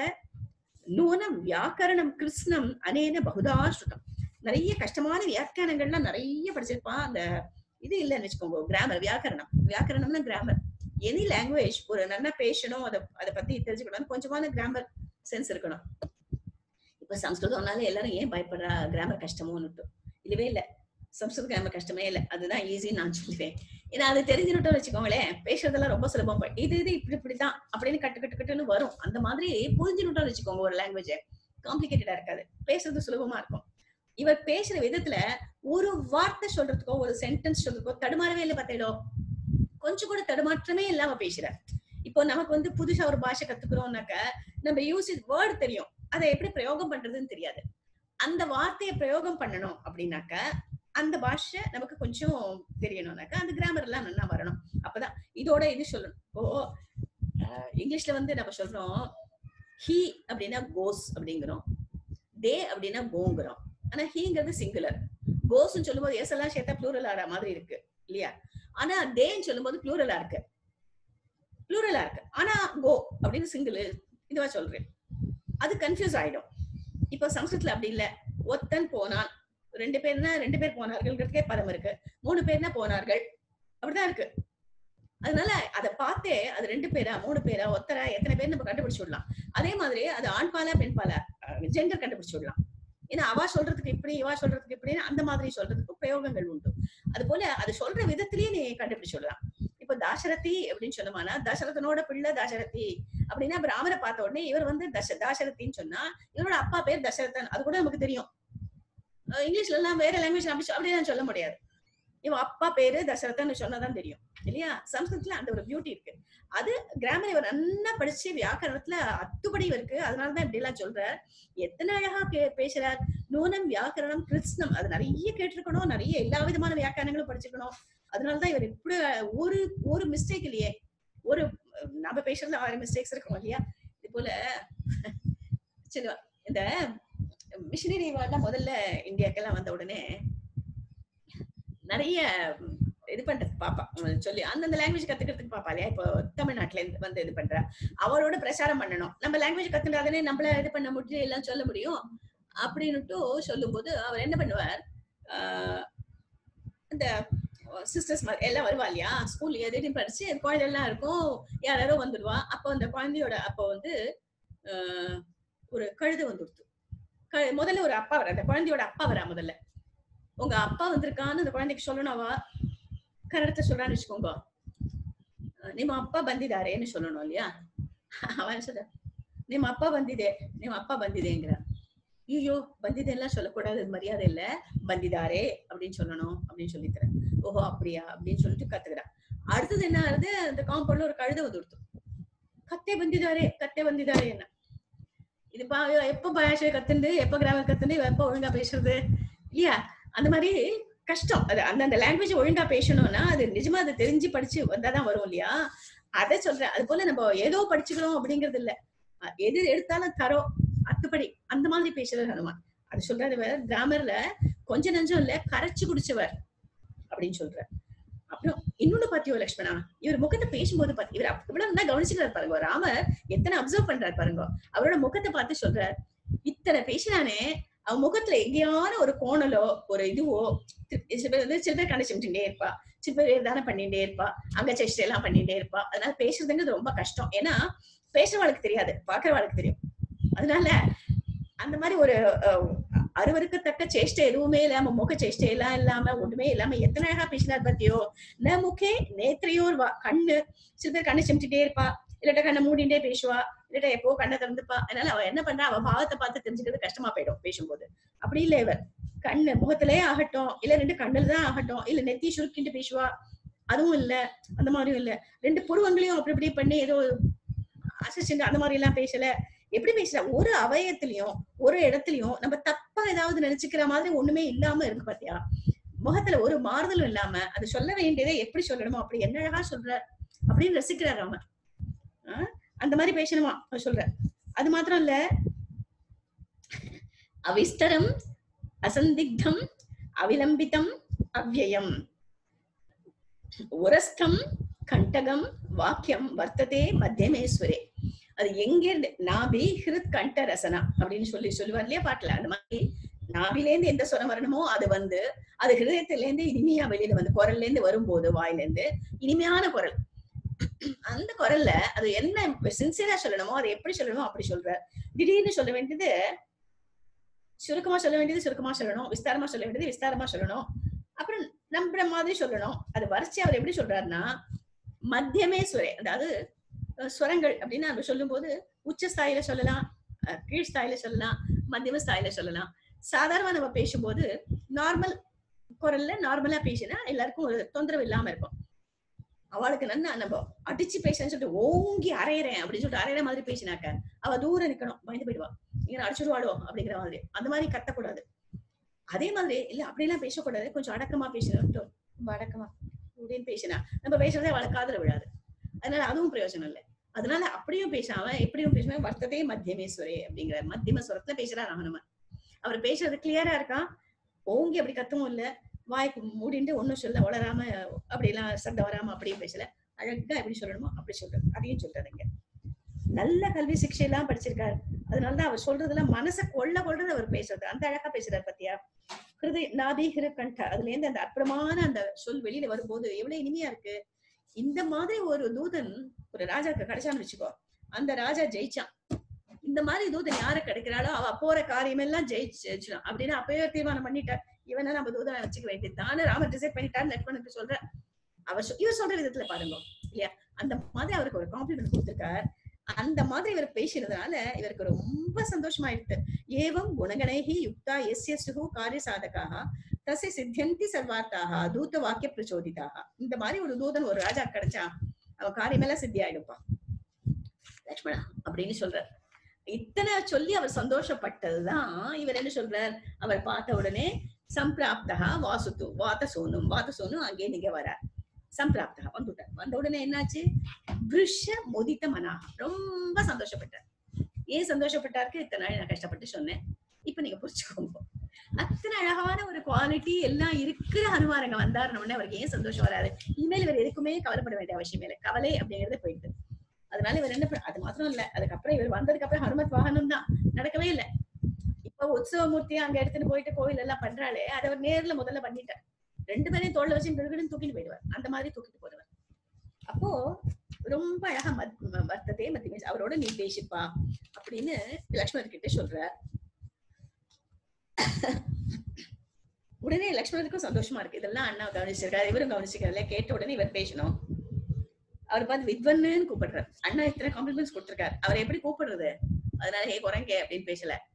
நூனம் வியாக்கரணம் கிருஷ்ணம் அனேன பகுதா ஸ்ருதம் நிறைய கஷ்டமான வியாக்கியானங்கள்லாம் நிறைய படிச்சிருப்பான் அந்த இது இல்லைன்னு வச்சுக்கோங்க கிராமர் வியாக்கரணம் வியாக்கரணம்னா கிராமர் எனி லாங்குவேஜ் ஒரு நல்லா பேசணும் அதை அதை பத்தி தெரிஞ்சுக்கணும் கொஞ்சமான கிராமர் சென்ஸ் இருக்கணும் இப்ப சம்ஸ்கிருதம்னால எல்லாரும் ஏன் பயப்படுறா கிராமர் கஷ்டமோன்னு இல்லவே இல்ல சம்ஸ்கிருத கிராமர் கஷ்டமே இல்ல அதுதான் ஈஸின்னு நான் சொல்லுவேன் ஏன்னா அது தெரிஞ்சுக்கிட்டோம் வச்சுக்கோங்களேன் பேசுறதெல்லாம் ரொம்ப சுலபம் ப- இது இது இப்படி இப்படிதான் அப்படின்னு கட்டு கட்டு கட்டுன்னு வரும் அந்த மாதிரி புரிஞ்சுக்கிட்டோம் வச்சுக்கோங்க ஒரு லாங்குவேஜ் காம்ப்ளிகேட்டடா இருக்காது பேசுறது சுலபமா இருக்கும் இவர் பேசுற விதத்துல ஒரு வார்த்தை சொல்றதுக்கோ ஒரு சென்டென்ஸ் சொல்றதுக்கோ தடுமாறவே இல்லை பார்த்தேடோ கொஞ்சம் கூட தடுமாற்றமே இல்லாம பேசுறார் இப்போ நமக்கு வந்து புதுசா ஒரு பாஷை கத்துக்கிறோம்னாக்க நம்ம யூஸ் வேர்டு தெரியும் அதை எப்படி பிரயோகம் பண்றதுன்னு தெரியாது அந்த வார்த்தையை பிரயோகம் பண்ணணும் அப்படின்னாக்க அந்த பாஷை நமக்கு கொஞ்சம் தெரியணும்னாக்க அந்த கிராமர் எல்லாம் நல்லா வரணும் அப்பதான் இதோட இது சொல்லணும் ஓ அஹ், இங்கிலீஷ்ல வந்து நம்ம சொல்றோம் ஹி அப்படின்னா கோஸ் அப்படிங்கிறோம் தே அப்படின்னா கோங்கிறோம் ஆனா ஹீங்கிறது சிங்குலர் கோஸ்ன்னு சொல்லும்போது எஸ் எல்லாம் சேர்த்தா ப்ளூரல் ஆற மாதிரி இருக்கு இல்லையா ஆனா தேன்னு சொல்லும்போது ப்ளூரலா இருக்கு ப்ளூரலா இருக்கு ஆனா கோ அப்படின்னு சிங்கிள் இதுவா சொல்றேன் அது கன்ஃபியூஸ் ஆயிடும் இப்போ சம்ஸ்கிருத்ல அப்படி இல்ல ஒத்தன் போனான் ரெண்டு பேர்னா ரெண்டு பேர் போனார்கள்ங்கிறதுக்கே பதம் இருக்கு மூணு பேர்னா போனார்கள் அப்படிதான் இருக்கு அதனால அதை பார்த்தே அது ரெண்டு பேரா மூணு பேரா ஒத்தரா எத்தனை பேர் நம்ம கண்டுபிடிச்சு விடலாம் அதே மாதிரி அது ஆண் பாலா பெண் பாலா ஜெண்டர் கண்டுபிடிச்சு விடலாம் ஏன்னா அவா சொல்றதுக்கு இப்படி இவா சொல்றதுக்கு இப்படின்னு அந்த மாதிரி சொல்றதுக்கு பிரயோகங்கள் உண்டு அது போல அது சொல்ற விதத்திலேயே நீ கண்டுபிடிச்சு விடலாம் இப்ப தாசரதி அப்படின்னு சொன்னோம்னா தசரதனோட பிள்ளை தாசரதி அப்படின்னா ராமரை பார்த்த உடனே இவர் வந்து தச தாசரதின்னு சொன்னா இவரோட அப்பா பேர் தசரதன் அது கூட நமக்கு தெரியும் அஹ் இங்கிலீஷ்ல எல்லாம் வேற லாங்குவேஜ் அப்படி சொ- அப்படிலாம் சொல்ல முடியாது இவன் அப்பா பேரு தசரதன் சொன்னதான் தெரியும் இல்லையா சம்ஸ்கிருதத்துல அந்த ஒரு பியூட்டி இருக்கு அது கிராமர் இவர் நல்லா படிச்சு வியாக்கரணத்துல அத்துப்படி இருக்கு அதனாலதான் இப்படி எல்லாம் சொல்றார் எத்தனை அழகா பே- பேசுறார் நூனம் வியாக்கரணம் கிருஷ்ணம் அது நிறைய கேட்டிருக்கணும் நிறைய எல்லா விதமான வியாக்கரணங்களும் படிச்சிருக்கணும் அதனாலதான் இவர் இப்படி ஒரு ஒரு மிஸ்டேக் இல்லையே ஒரு நம்ம பேசுறதுல ஆயிரம் மிஸ்டேக்ஸ் இருக்கும் இல்லையா இது போல சொல்லுவா இந்த மிஷினரி எல்லாம் முதல்ல இந்தியாக்கெல்லாம் வந்த உடனே நிறைய ம், இது பண்றது பாப்பா உம், சொல்லி அந்தந்த லாங்குவேஜ் கத்துக்கிறதுக்கு பாப்பா இல்லையா இப்போ தமிழ்நாட்டுல இருந்து வந்து இது பண்றா அவரோட பிரச்சாரம் பண்ணணும் நம்ம லாங்குவேஜ் கத்துனாதானே நம்மள இது பண்ண முடியும் எல்லாம் சொல்ல முடியும் அப்படின்னுட்டு சொல்லும்போது அவர் என்ன பண்ணுவார் ஆஹ் இந்த சிஸ்டர்ஸ் எல்லாம் வருவா இல்லையா ஸ்கூல் எதிர்த்து படிச்சு குழந்தை எல்லாம் இருக்கும் யாராரோ வந்துடுவா அப்போ அந்த குழந்தையோட அப்போ வந்து ஆஹ் ஒரு கழுதை வந்துடுத்து க- முதல்ல ஒரு அப்பா வர அந்த குழந்தையோட அப்பா வரா முதல்ல உங்க அப்பா வந்திருக்கான்னு அந்த குழந்தைக்கு சொல்லணும் அவ கரெக்டா சொல்றான்னு வச்சுக்கோங்க அஹ் ನಿಮ್ಮ ಅಪ್ಪ ಬಂದಿದ್ದಾರೇன்னு சொல்லணும் இல்லையா அவன் சொல்ற ನಿಮ್ಮ ಅಪ್ಪ ಬಂದಿದೆ ನಿಮ್ಮ ಅಪ್ಪ ಬಂದಿದೆங்கிற ஐயோ பந்திதெல்லாம் சொல்லக்கூடாது இது மரியாதை இல்ல பந்திதாரே அப்படின்னு சொல்லணும் அப்படின்னு சொல்லி தரேன் ஓஹோ அப்படியா அப்படின்னு சொல்லிட்டு கத்துக்கிறா அடுத்தது என்ன ஆகுது அந்த காம்பவுண்ட்ல ஒரு கழுதை வந்து கொடுத்தோம் கத்தே பந்திதாரே கத்தே பந்திதாரே என்ன இது பா எப்ப பாஷை கத்துண்டு எப்ப கிராமர் கத்துண்டு இவ எப்ப ஒழுங்கா பேசுறது இல்லையா அந்த மாதிரி கஷ்டம் அது அந்தந்த லாங்குவேஜ் ஒழுங்கா பேசணும்னா அது நிஜமா அதை தெரிஞ்சு படிச்சு வந்தாதான் வரும் இல்லையா அதை சொல்றேன் அது போல நம்ம ஏதோ படிச்சுக்கிறோம் அப்படிங்கிறது இல்ல அஹ் எது எடுத்தாலும் தரோம் அத்துப்படி அந்த மாதிரி பேசுறது ஹனுமான் அது சொல்றாரு இவர் கிராமர்ல கொஞ்ச நஞ்சம் இல்ல கரைச்சு குடிச்சவர் அப்படின்னு சொல்றார் அப்புறம் இன்னொன்னு பாத்தியோ லட்சுமணா இவர் முகத்தை பேசும்போது பாத்தி இவர் இவ்வளவு நல்லா கவனிச்சுக்கிறார் பாருங்க ராமர் எத்தனை அப்சர்வ் பண்றாரு பாருங்க அவரோட முகத்தை பார்த்து சொல்றார் இத்தனை பேசினானே அவன் முகத்துல எங்கேயான ஒரு கோணலோ ஒரு இதுவோ தி- சில பேர் வந்து சில பேர் கண்டிச்சுட்டே இருப்பா சில பேர் தானே பண்ணிட்டே இருப்பா அங்க சேஷ்டை எல்லாம் பண்ணிட்டே இருப்பா அதனால பேசுறதுங்கிறது ரொம்ப கஷ்டம் ஏன்னா பேசுறவாளுக்கு தெரியாது பாக்குறவாளுக்கு தெரியும் அதனால அந்த மாதிரி ஒரு அஹ், அருவருக்கத்தக்க சேஷ்டை எதுவுமே இல்லாம முக சேஷ்டை எல்லாம் இல்லாம ஒண்ணுமே இல்லாம எத்தனை அழகா பேசினார் பத்தியோ ந முகே நேத்திரையோர் வா கண்ணு சில பேர் கண்ணை சிமிட்டிட்டே இருப்பா இல்லாட்ட கண்ணை மூடிண்டே பேசுவா இல்லாட்ட எப்போ கண்ணை திறந்துப்பா அதனால அவ என்ன பண்றா அவ பாவத்தை பார்த்து தெரிஞ்சுக்கிறது கஷ்டமா போயிடும் பேசும்போது அப்படி இல்ல இவர் கண்ணு முகத்திலே ஆகட்டும் இல்ல ரெண்டு கண்ணுல தான் ஆகட்டும் இல்ல நெத்தி சுருக்கிட்டு பேசுவா அதுவும் இல்ல அந்த மாதிரியும் இல்ல ரெண்டு புருவங்களையும் அப்படி இப்படி பண்ணி ஏதோ அசிஸ்டன்ட் அந்த மாதிரி எல்லாம் பேசல எப்படி பேசல ஒரு அவயத்திலயும் ஒரு இடத்துலயும் நம்ம தப்பா ஏதாவது நினைச்சுக்கிற மாதிரி ஒண்ணுமே இல்லாம இருக்கு பாத்தியா முகத்துல ஒரு மாறுதலும் இல்லாம அது சொல்ல வேண்டியதை எப்படி சொல்லணுமோ அப்படி என்ன அழகா சொல்ற அப்படின்னு ரசிக்கிறார் அவன் ஆஹ் அந்த மாதிரி பேசணுமா அவர் சொல்ற அது மாத்திரம் இல்ல அவிஸ்தரம் அசந்திக்தம் அவிலம்பிதம் அவ்யயம் உரஸ்தம் கண்டகம் வாக்கியம் வர்த்ததே மத்தியமேஸ்வரே அது எங்க இருந்து நாபி ஹிருத் கண்ட ரசனா அப்படின்னு சொல்லி சொல்லுவார் இல்லையா பாட்டுல அந்த மாதிரி நாபிலேந்து எந்த சொரம் வரணுமோ அது வந்து அது ஹிருதயத்துல இருந்து இனிமையா வெளியில வந்து குரல்ல இருந்து வரும்போது வாயில இருந்து இனிமையான குரல் அந்த குரல்ல அது என்ன சின்சியரா சொல்லணுமோ அதை எப்படி சொல்லணுமோ அப்படி சொல்ற திடீர்னு சொல்ல வேண்டியது சுருக்கமா சொல்ல வேண்டியது சுருக்கமா சொல்லணும் விஸ்தாரமா சொல்ல வேண்டியது விஸ்தாரமா சொல்லணும் அப்புறம் நம்புற மாதிரி சொல்லணும் அது வரிசை அவர் எப்படி சொல்றாருன்னா மத்தியமே சுரை அதாவது அஹ், ஸ்வரங்கள் அப்படின்னு நம்ம சொல்லும்போது உச்ச ஸ்தாயில சொல்லலாம் அஹ், கீழ் ஸ்தாயில சொல்லலாம் மத்தியம ஸ்தாயில சொல்லலாம் சாதாரணமா நம்ம பேசும்போது நார்மல் குரல்ல நார்மலா பேசினா எல்லாருக்கும் ஒரு தொந்தரவு இல்லாம இருக்கும் அவளுக்கு நல்லா நம்ம அடிச்சு பேசுறேன்னு சொல்லிட்டு ஓங்கி அரையிறேன் அப்படின்னு சொல்லிட்டு அரையிற மாதிரி பேசினாக்க அவ தூரம் நிக்கணும் பயந்து போயிடுவா இங்க அடிச்சுடுவாளோ அப்படிங்கிற மாதிரி அந்த மாதிரி கத்தக்கூடாது அதே மாதிரி இல்ல அப்படியெல்லாம் பேசக்கூடாது கொஞ்சம் அடக்கமா பேசணும் ரொம்ப அடக்கமா அப்படின்னு பேசினா நம்ம பேசுறதே அவளை காதுல விழாது அதனால அதுவும் பிரயோஜனம் இல்லை அதனால அப்படியும் பேசாம எப்படியும் பேசாம வர்த்ததே மத்தியமேஸ்வரே அப்படிங்கிற மத்தியம ஸ்வரத்துல பேசுறாரு ஹனுமன் அவர் பேசுறது கிளியரா இருக்கான் ஓங்கி அப்படி கத்தவும் இல்ல வாய்க்கு மூடிட்டு ஒண்ணும் சொல்ல வளராம அப்படியெல்லாம் சண்டை வராம அப்படியும் பேசல அழகா எப்படி சொல்லணுமோ அப்படி சொல்றது அதையும் சொல்றாருங்க நல்ல கல்வி சிக்ஷை எல்லாம் படிச்சிருக்காரு அதனாலதான் அவர் சொல்றதுல மனசை கொள்ள கொள்றது அவர் பேசுறது அந்த அழகா பேசுறாரு பத்தியா ஹிருதய நாபி ஹிருகண்ட அதுல இருந்து அந்த அற்புதமான அந்த சொல் வெளியில வரும்போது எவ்வளவு இனிமையா இருக்கு இந்த மாதிரி ஒரு தூதன் ஒரு ராஜாக்கு கிடைச்சான்னு வச்சுக்கோ அந்த ராஜா ஜெயிச்சான் இந்த மாதிரி தூதன் யாரு கிடைக்கிறாளோ அவ போற காரியம் எல்லாம் ஜெயிச்சு ஜெயிச்சிடும் அப்படின்னு அப்பயே தீர்மானம் பண்ணிட்டார் இவனை நம்ம தூதனை வச்சுக்க வேண்டியது தானே ராமர் டிசைட் பண்ணிட்டாரு லட்சுமணுக்கு சொல்ற அவர் சொ- இவர் சொல்ற விதத்துல பாருங்க இல்லையா அந்த மாதிரி அவருக்கு ஒரு காம்ப்ளிமெண்ட் கொடுத்திருக்கார் அந்த மாதிரி இவர் பேசினதுனால இவருக்கு ரொம்ப சந்தோஷமாயிடுது ஏவம் குணகணைஹி யுக்தா எஸ்ய சுகு காரிய சாதகாக தசை சித்தியந்தி சர்வார்த்தாக தூத வாக்கிய பிரச்சோதிதாக இந்த மாதிரி ஒரு தூதன் ஒரு ராஜா கிடைச்சா அவன் காரியமெல்லாம் சித்தி ஆயிடுப்பான் லட்சுமணா அப்படின்னு சொல்றார் இத்தனை சொல்லி அவர் சந்தோஷப்பட்டதுதான் இவர் என்ன சொல்றார் அவர் பார்த்த உடனே சம்பிராப்தகா வாசுத்து வாத சோனும் வாத சோனும் அங்கே நீங்க வரார் சம்பிராப்தகா வந்துட்டார் வந்த உடனே என்னாச்சு பிருஷ முதித்த மனா ரொம்ப சந்தோஷப்பட்டார் ஏன் சந்தோஷப்பட்டாருக்கு இத்தனை நாள் நான் கஷ்டப்பட்டு சொன்னேன் இப்ப நீங்க புரிச்சுக்கோங்க அத்தனை அழகான ஒரு குவாலிட்டி எல்லாம் இருக்கிற ஹனுமாரங்க வந்தாருன்னு உடனே அவருக்கு ஏன் சந்தோஷம் வராது இனிமேல் இவர் எதுக்குமே கவலைப்பட வேண்டிய அவசியம் இல்லை கவலை அப்படிங்கறது போயிடுது அதனால இவர் என்ன பண்ண- அது மாத்திரம் இல்ல அதுக்கப்புறம் இவர் வந்ததுக்கு அப்புறம் ஹனுமத் வாகனம் தான் நடக்கவே இல்லை இப்ப உற்சவ மூர்த்தியை அங்க எடுத்துட்டு போயிட்டு கோவில் எல்லாம் பண்றாளே அதை அவர் நேர்ல முதல்ல பண்ணிட்டார் ரெண்டு பேரையும் தோல்ல வச்சு கிடுகிடுன்னு தூக்கிட்டு போயிடுவார் அந்த மாதிரி தூக்கிட்டு போடுவார் அப்போ ரொம்ப அழகா மத் ம- வர்த்ததே மத்தியமே அவரோட நீ பேசிப்பா அப்படின்னு லக்ஷ்மணர் கிட்ட சொல்றார் உடனே லக்ஷ்மணருக்கும் சந்தோஷமா இருக்கு இதெல்லாம் அண்ணா கவனிச்சிருக்காரு இவரும் கவனிச்சிருக்காரு கேட்ட உடனே இவர் பேசணும் அவர் பார்த்து வித்வன்னு கூப்பிடுறாரு அண்ணா இத்தனை காம்ப்ளிமெண்ட்ஸ் கொடுத்திருக்காரு அவரை எப்படி கூப்பிடுறது அதனால ஹே குரங்கே அப்படின்னு பேசல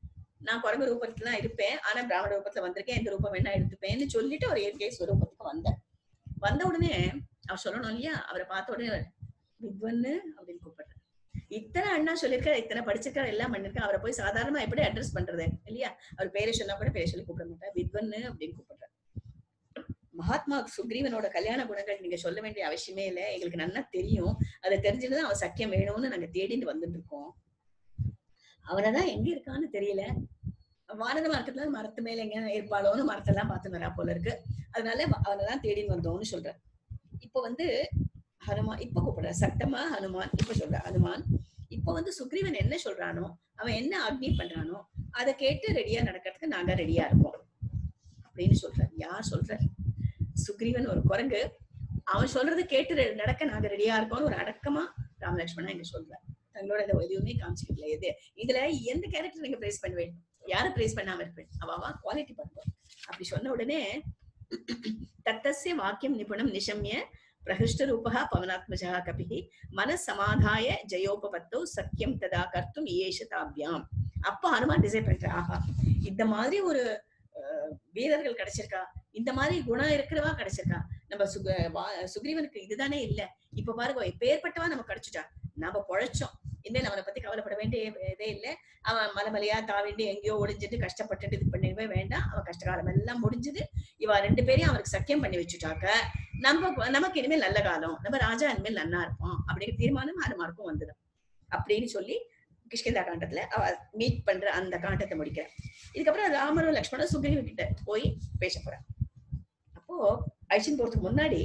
நான் குரங்கு ரூபத்துல தான் இருப்பேன் ஆனா பிராமண ரூபத்துல வந்திருக்கேன் எந்த ரூபம் வேணா எடுத்துப்பேன்னு சொல்லிட்டு ஒரு இயற்கை ஸ்வரூபத்துக்கு வந்தார் வந்த உடனே அவர் சொல்லணும் இல்லையா அவரை பார்த்த உடனே வித்வன்னு அப்படின்னு கூப்பிடுறாரு இத்தனை அண்ணா சொல்லியிருக்காரு இத்தனை படிச்சிருக்காரு எல்லாம் பண்ணிருக்காரு அவரை போய் சாதாரணமா எப்படி அட்ரஸ் பண்றது இல்லையா அவர் பேரை சொன்னா கூட பேரை சொல்லி கூப்பிட மாட்டார் வித்வன்னு அப்படின்னு கூப்பிடுறாரு மகாத்மா சுக்ரீவனோட கல்யாண குணங்கள் நீங்க சொல்ல வேண்டிய அவசியமே இல்லை எங்களுக்கு நல்லா தெரியும் அதை தெரிஞ்சுட்டுதான் அவன் சக்கியம் வேணும்னு நாங்க தேடிட்டு வந்துட்டு இருக்கோம் அவனைதான் எங்க இருக்கான்னு தெரியல வானத மரத்துல மரத்து மேல எங்க இருப்பாளோன்னு மரத்தெல்லாம் பார்த்து வரா போல இருக்கு அதனால அவனைதான் தேடின்னு வந்தோம்னு சொல்ற இப்ப வந்து ஹனுமான் இப்ப கூப்பிடுற சட்டமா ஹனுமான் இப்ப சொல்ற ஹனுமான் இப்ப வந்து சுக்ரீவன் என்ன சொல்றானோ அவன் என்ன ஆக்னி பண்றானோ அதை கேட்டு ரெடியா நடக்கிறதுக்கு நாங்க ரெடியா இருக்கோம் அப்படின்னு சொல்றார் யார் சொல்றார் சுக்ரீவன் ஒரு குரங்கு அவன் சொல்றதை கேட்டு ரெ- நடக்க நாங்க ரெடியா இருக்கோம்னு ஒரு அடக்கமா ராமலட்சுமணா இங்க சொல்றார் தங்களோட இதை எதுவுமே காமிச்சிக்கல எது இதுல எந்த கேரக்டர் நீங்க பிரேஸ் பண்ணுவேன் யாரை பிரேஸ் பண்ணாம இருப்பேன் அவ குவாலிட்டி பார்ப்போம் அப்படி சொன்ன உடனே தத்தஸ்ய வாக்கியம் நிபுணம் நிஷம்ய பிரகிருஷ்ட ரூபா பவனாத்மஜா கபிஹி மனசமாதாய ஜெயோபபத்தோ சக்கியம் ததா கர்த்தும் ஏஷதாபியாம் அப்ப ஹனுமான் டிசைட் பண்ற ஆஹா இந்த மாதிரி ஒரு அஹ், வீரர்கள் கிடைச்சிருக்கா இந்த மாதிரி குணம் இருக்கிறவா கிடைச்சிருக்கா நம்ம சுக வா- சுக்ரீவனுக்கு இதுதானே இல்ல இப்ப பாருங்க பேர்பட்டவா நம்ம கிடைச்சிட்டா நாம பொழைச்சோம் இனிமேல் அவனை பத்தி கவலைப்பட வேண்டிய இதே இல்ல அவன் மலைமலையா தாவிண்டு எங்கேயோ ஒளிஞ்சிட்டு கஷ்டப்பட்டுட்டு இது பண்ணவே வேண்டாம் அவன் கஷ்டகாலம் எல்லாம் முடிஞ்சது இவ ரெண்டு பேரையும் அவனுக்கு சக்கியம் பண்ணி வச்சுட்டாக்க நம்ம நமக்கு இனிமேல் நல்ல காலம் நம்ம ராஜா இனிமேல் நன்னா இருப்போம் அப்படிங்கிற தீர்மானம் ஹனுமாருக்கும் வந்தது அப்படின்னு சொல்லி கிஷ்கிந்தா காண்டத்துல அவ மீட் பண்ற அந்த காண்டத்தை முடிக்கிறேன் இதுக்கப்புறம் ராமரும் லக்ஷ்மணரும் சுக்ரீவ கிட்ட போய் பேச போறான் அப்போ அழிச்சின் போறதுக்கு முன்னாடி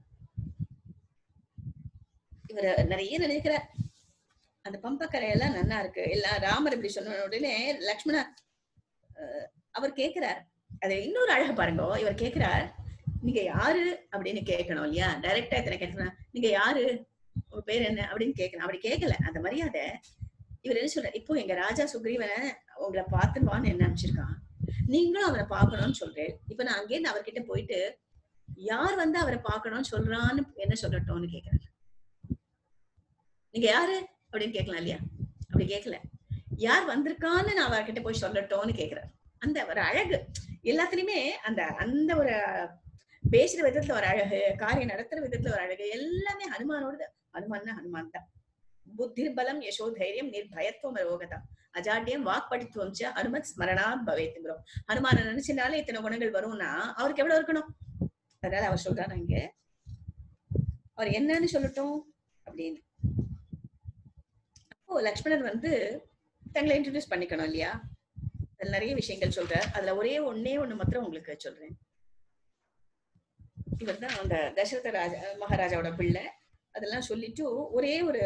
இவர் நிறைய நினைக்கிறார் அந்த பம்பக்கரையெல்லாம் நன்னா இருக்கு எல்லாம் ராமர் இப்படி சொன்ன உடனே லக்ஷ்மணா அஹ், அவர் கேக்குறார் அது இன்னொரு அழகு பாருங்க இவர் கேக்குறார் நீங்க யாரு அப்படின்னு கேட்கணும் இல்லையா டைரக்டா இத்தனை கேட்கணும் நீங்க யாரு உங்க பேர் என்ன அப்படின்னு கேட்கணும் அப்படி கேட்கல அந்த மரியாதை இவர் என்ன சொல்றாரு இப்போ எங்க ராஜா சுக்ரீவனை உங்களை பார்த்துவான்னு என்ன நினைச்சிருக்கான் நீங்களும் அவரை பார்க்கணும்னு சொல்றேன் இப்ப நான் அங்கேருந்து அவர்கிட்ட போயிட்டு யார் வந்து அவரை பார்க்கணும்னு சொல்றான்னு என்ன சொல்லட்டும்னு கேக்குறாரு நீங்க யாரு அப்படின்னு கேட்கலாம் இல்லையா அப்படி கேட்கல யார் வந்திருக்கான்னு நான் அவர்கிட்ட போய் சொல்லட்டும்னு கேக்குறாரு அந்த ஒரு அழகு எல்லாத்துலயுமே அந்த அந்த ஒரு பேசுற விதத்துல ஒரு அழகு காரியம் நடத்துற விதத்துல ஒரு அழகு எல்லாமே ஹனுமானோட ஹனுமான்னா ஹனுமான் தான் புத்தி பலம் யசோ தைரியம் நிர்பயத்துவம் ரோகதம் அஜாட்டியம் வாக்படித்துவம் ச ஹனுமத் ஸ்மரணாத் பவேத்துங்கிறோம் ஹனுமான நினைச்சினாலே இத்தனை குணங்கள் வரும்னா அவருக்கு எவ்வளவு இருக்கணும் அதனால அவர் சொல்றாரு இங்க அவர் என்னன்னு சொல்லட்டும் அப்படின்னு அப்போ லக்ஷ்மணன் வந்து தங்களை இன்ட்ரடியூஸ் பண்ணிக்கணும் இல்லையா அதுல நிறைய விஷயங்கள் சொல்றார் அதுல ஒரே ஒண்ணே ஒண்ணு மாத்திரம் உங்களுக்கு சொல்றேன் இவர் தான் அந்த தசரத ராஜா மகாராஜாவோட பிள்ளை அதெல்லாம் சொல்லிட்டு ஒரே ஒரு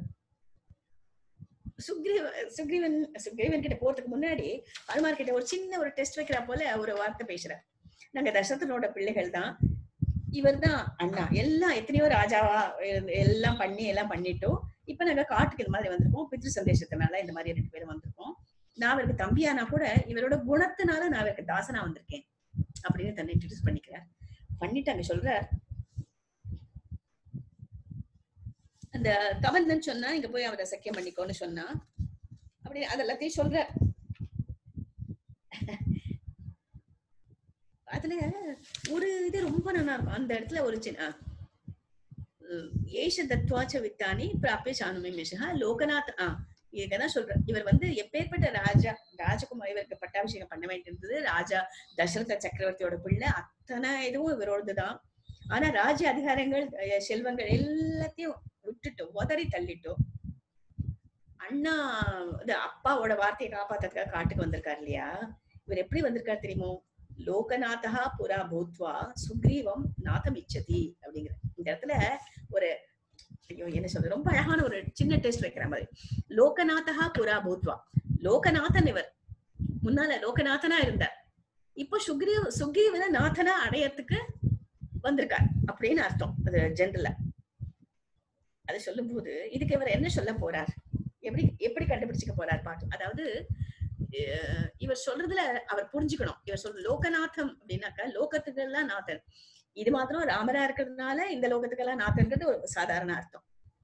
சுக்ரீவ சுக்ரீவன் சுக்ரீவன் கிட்ட போறதுக்கு முன்னாடி அனுமார் கிட்ட ஒரு சின்ன ஒரு டெஸ்ட் வைக்கிறா போல ஒரு வார்த்தை பேசுறார் நாங்க தசரதனோட பிள்ளைகள் தான் இவர் தான் அண்ணா எல்லாம் எத்தனையோ ராஜாவா இருந்து எல்லாம் பண்ணி எல்லாம் பண்ணிட்டோம் இப்ப நாங்க காட்டுக்கு இந்த மாதிரி வந்திருக்கோம் பித்ரு சந்தேசத்தினால இந்த மாதிரி ரெண்டு பேரும் வந்திருக்கோம் நான் அவருக்கு தம்பியானா கூட இவரோட குணத்தினால நான் அவருக்கு தாசனா வந்திருக்கேன் அப்படின்னு தன்னை இன்ட்ரடியூஸ் பண்ணிக்கிறார் பண்ணிட்டு அங்க சொல்ற அந்த கவர்னன் சொன்னா இங்க போய் அவரை சக்கியம் பண்ணிக்கோன்னு சொன்னா அப்படி அதெல்லாத்தையும் சொல்ற அதுல ஒரு இது ரொம்ப நல்லா இருக்கும் அந்த இடத்துல ஒரு சின்ன அஹ், ஏஷ தத்வாச்ச வித்தானி பிராப்பிய சானுமி மிஷா லோகநாத் ஆ இதுதான் சொல்றேன் இவர் வந்து எப்பேற்பட்ட ராஜா ராஜகுமார் இவருக்கு பட்டாபிஷேகம் பண்ண வேண்டியிருந்தது ராஜா தசரத சக்கரவர்த்தியோட பிள்ளை அத்தனை இதுவும் இவரோடதுதான் ஆனா ராஜ அதிகாரங்கள் அஹ், செல்வங்கள் எல்லாத்தையும் விட்டுட்டு உதறி தள்ளிட்டோம் அண்ணா இது அப்பாவோட வார்த்தையை காப்பாத்துறதுக்காக காட்டுக்கு வந்திருக்காரு இல்லையா இவர் எப்படி வந்திருக்காரு தெரியுமோ லோகநாதா புரா பூத்வா சுக்ரீவம் நாதம் இச்சதி அப்படிங்கிற இந்த இடத்துல ஒரு ஐயோ என்ன சொல்றது ரொம்ப அழகான ஒரு சின்ன டெஸ்ட் வைக்கிற மாதிரி லோகநாதா புரா பூத்வா லோகநாதன் இவர் முன்னால லோகநாதனா இருந்தார் இப்போ சுக்ரீவ் சுக்ரீவனை நாதனா அடையறதுக்கு வந்திருக்கார் அப்படின்னு அர்த்தம் அது ஜென்ரலா அது சொல்லும்போது இதுக்கு இவர் என்ன சொல்ல போறார் எப்படி எப்படி கண்டுபிடிச்சுக்க போறார் பாட்டு அதாவது அஹ் இவர் சொல்றதுல அவர் புரிஞ்சுக்கணும் இவர் சொல்ற லோகநாதம் அப்படின்னாக்கா லோகத்துக்கு எல்லாம் நாதன் இது மாத்திரம் ராமரா இருக்கிறதுனால இந்த லோகத்துக்கெல்லாம் நாதன்றது ஒரு சாதாரண அர்த்தம்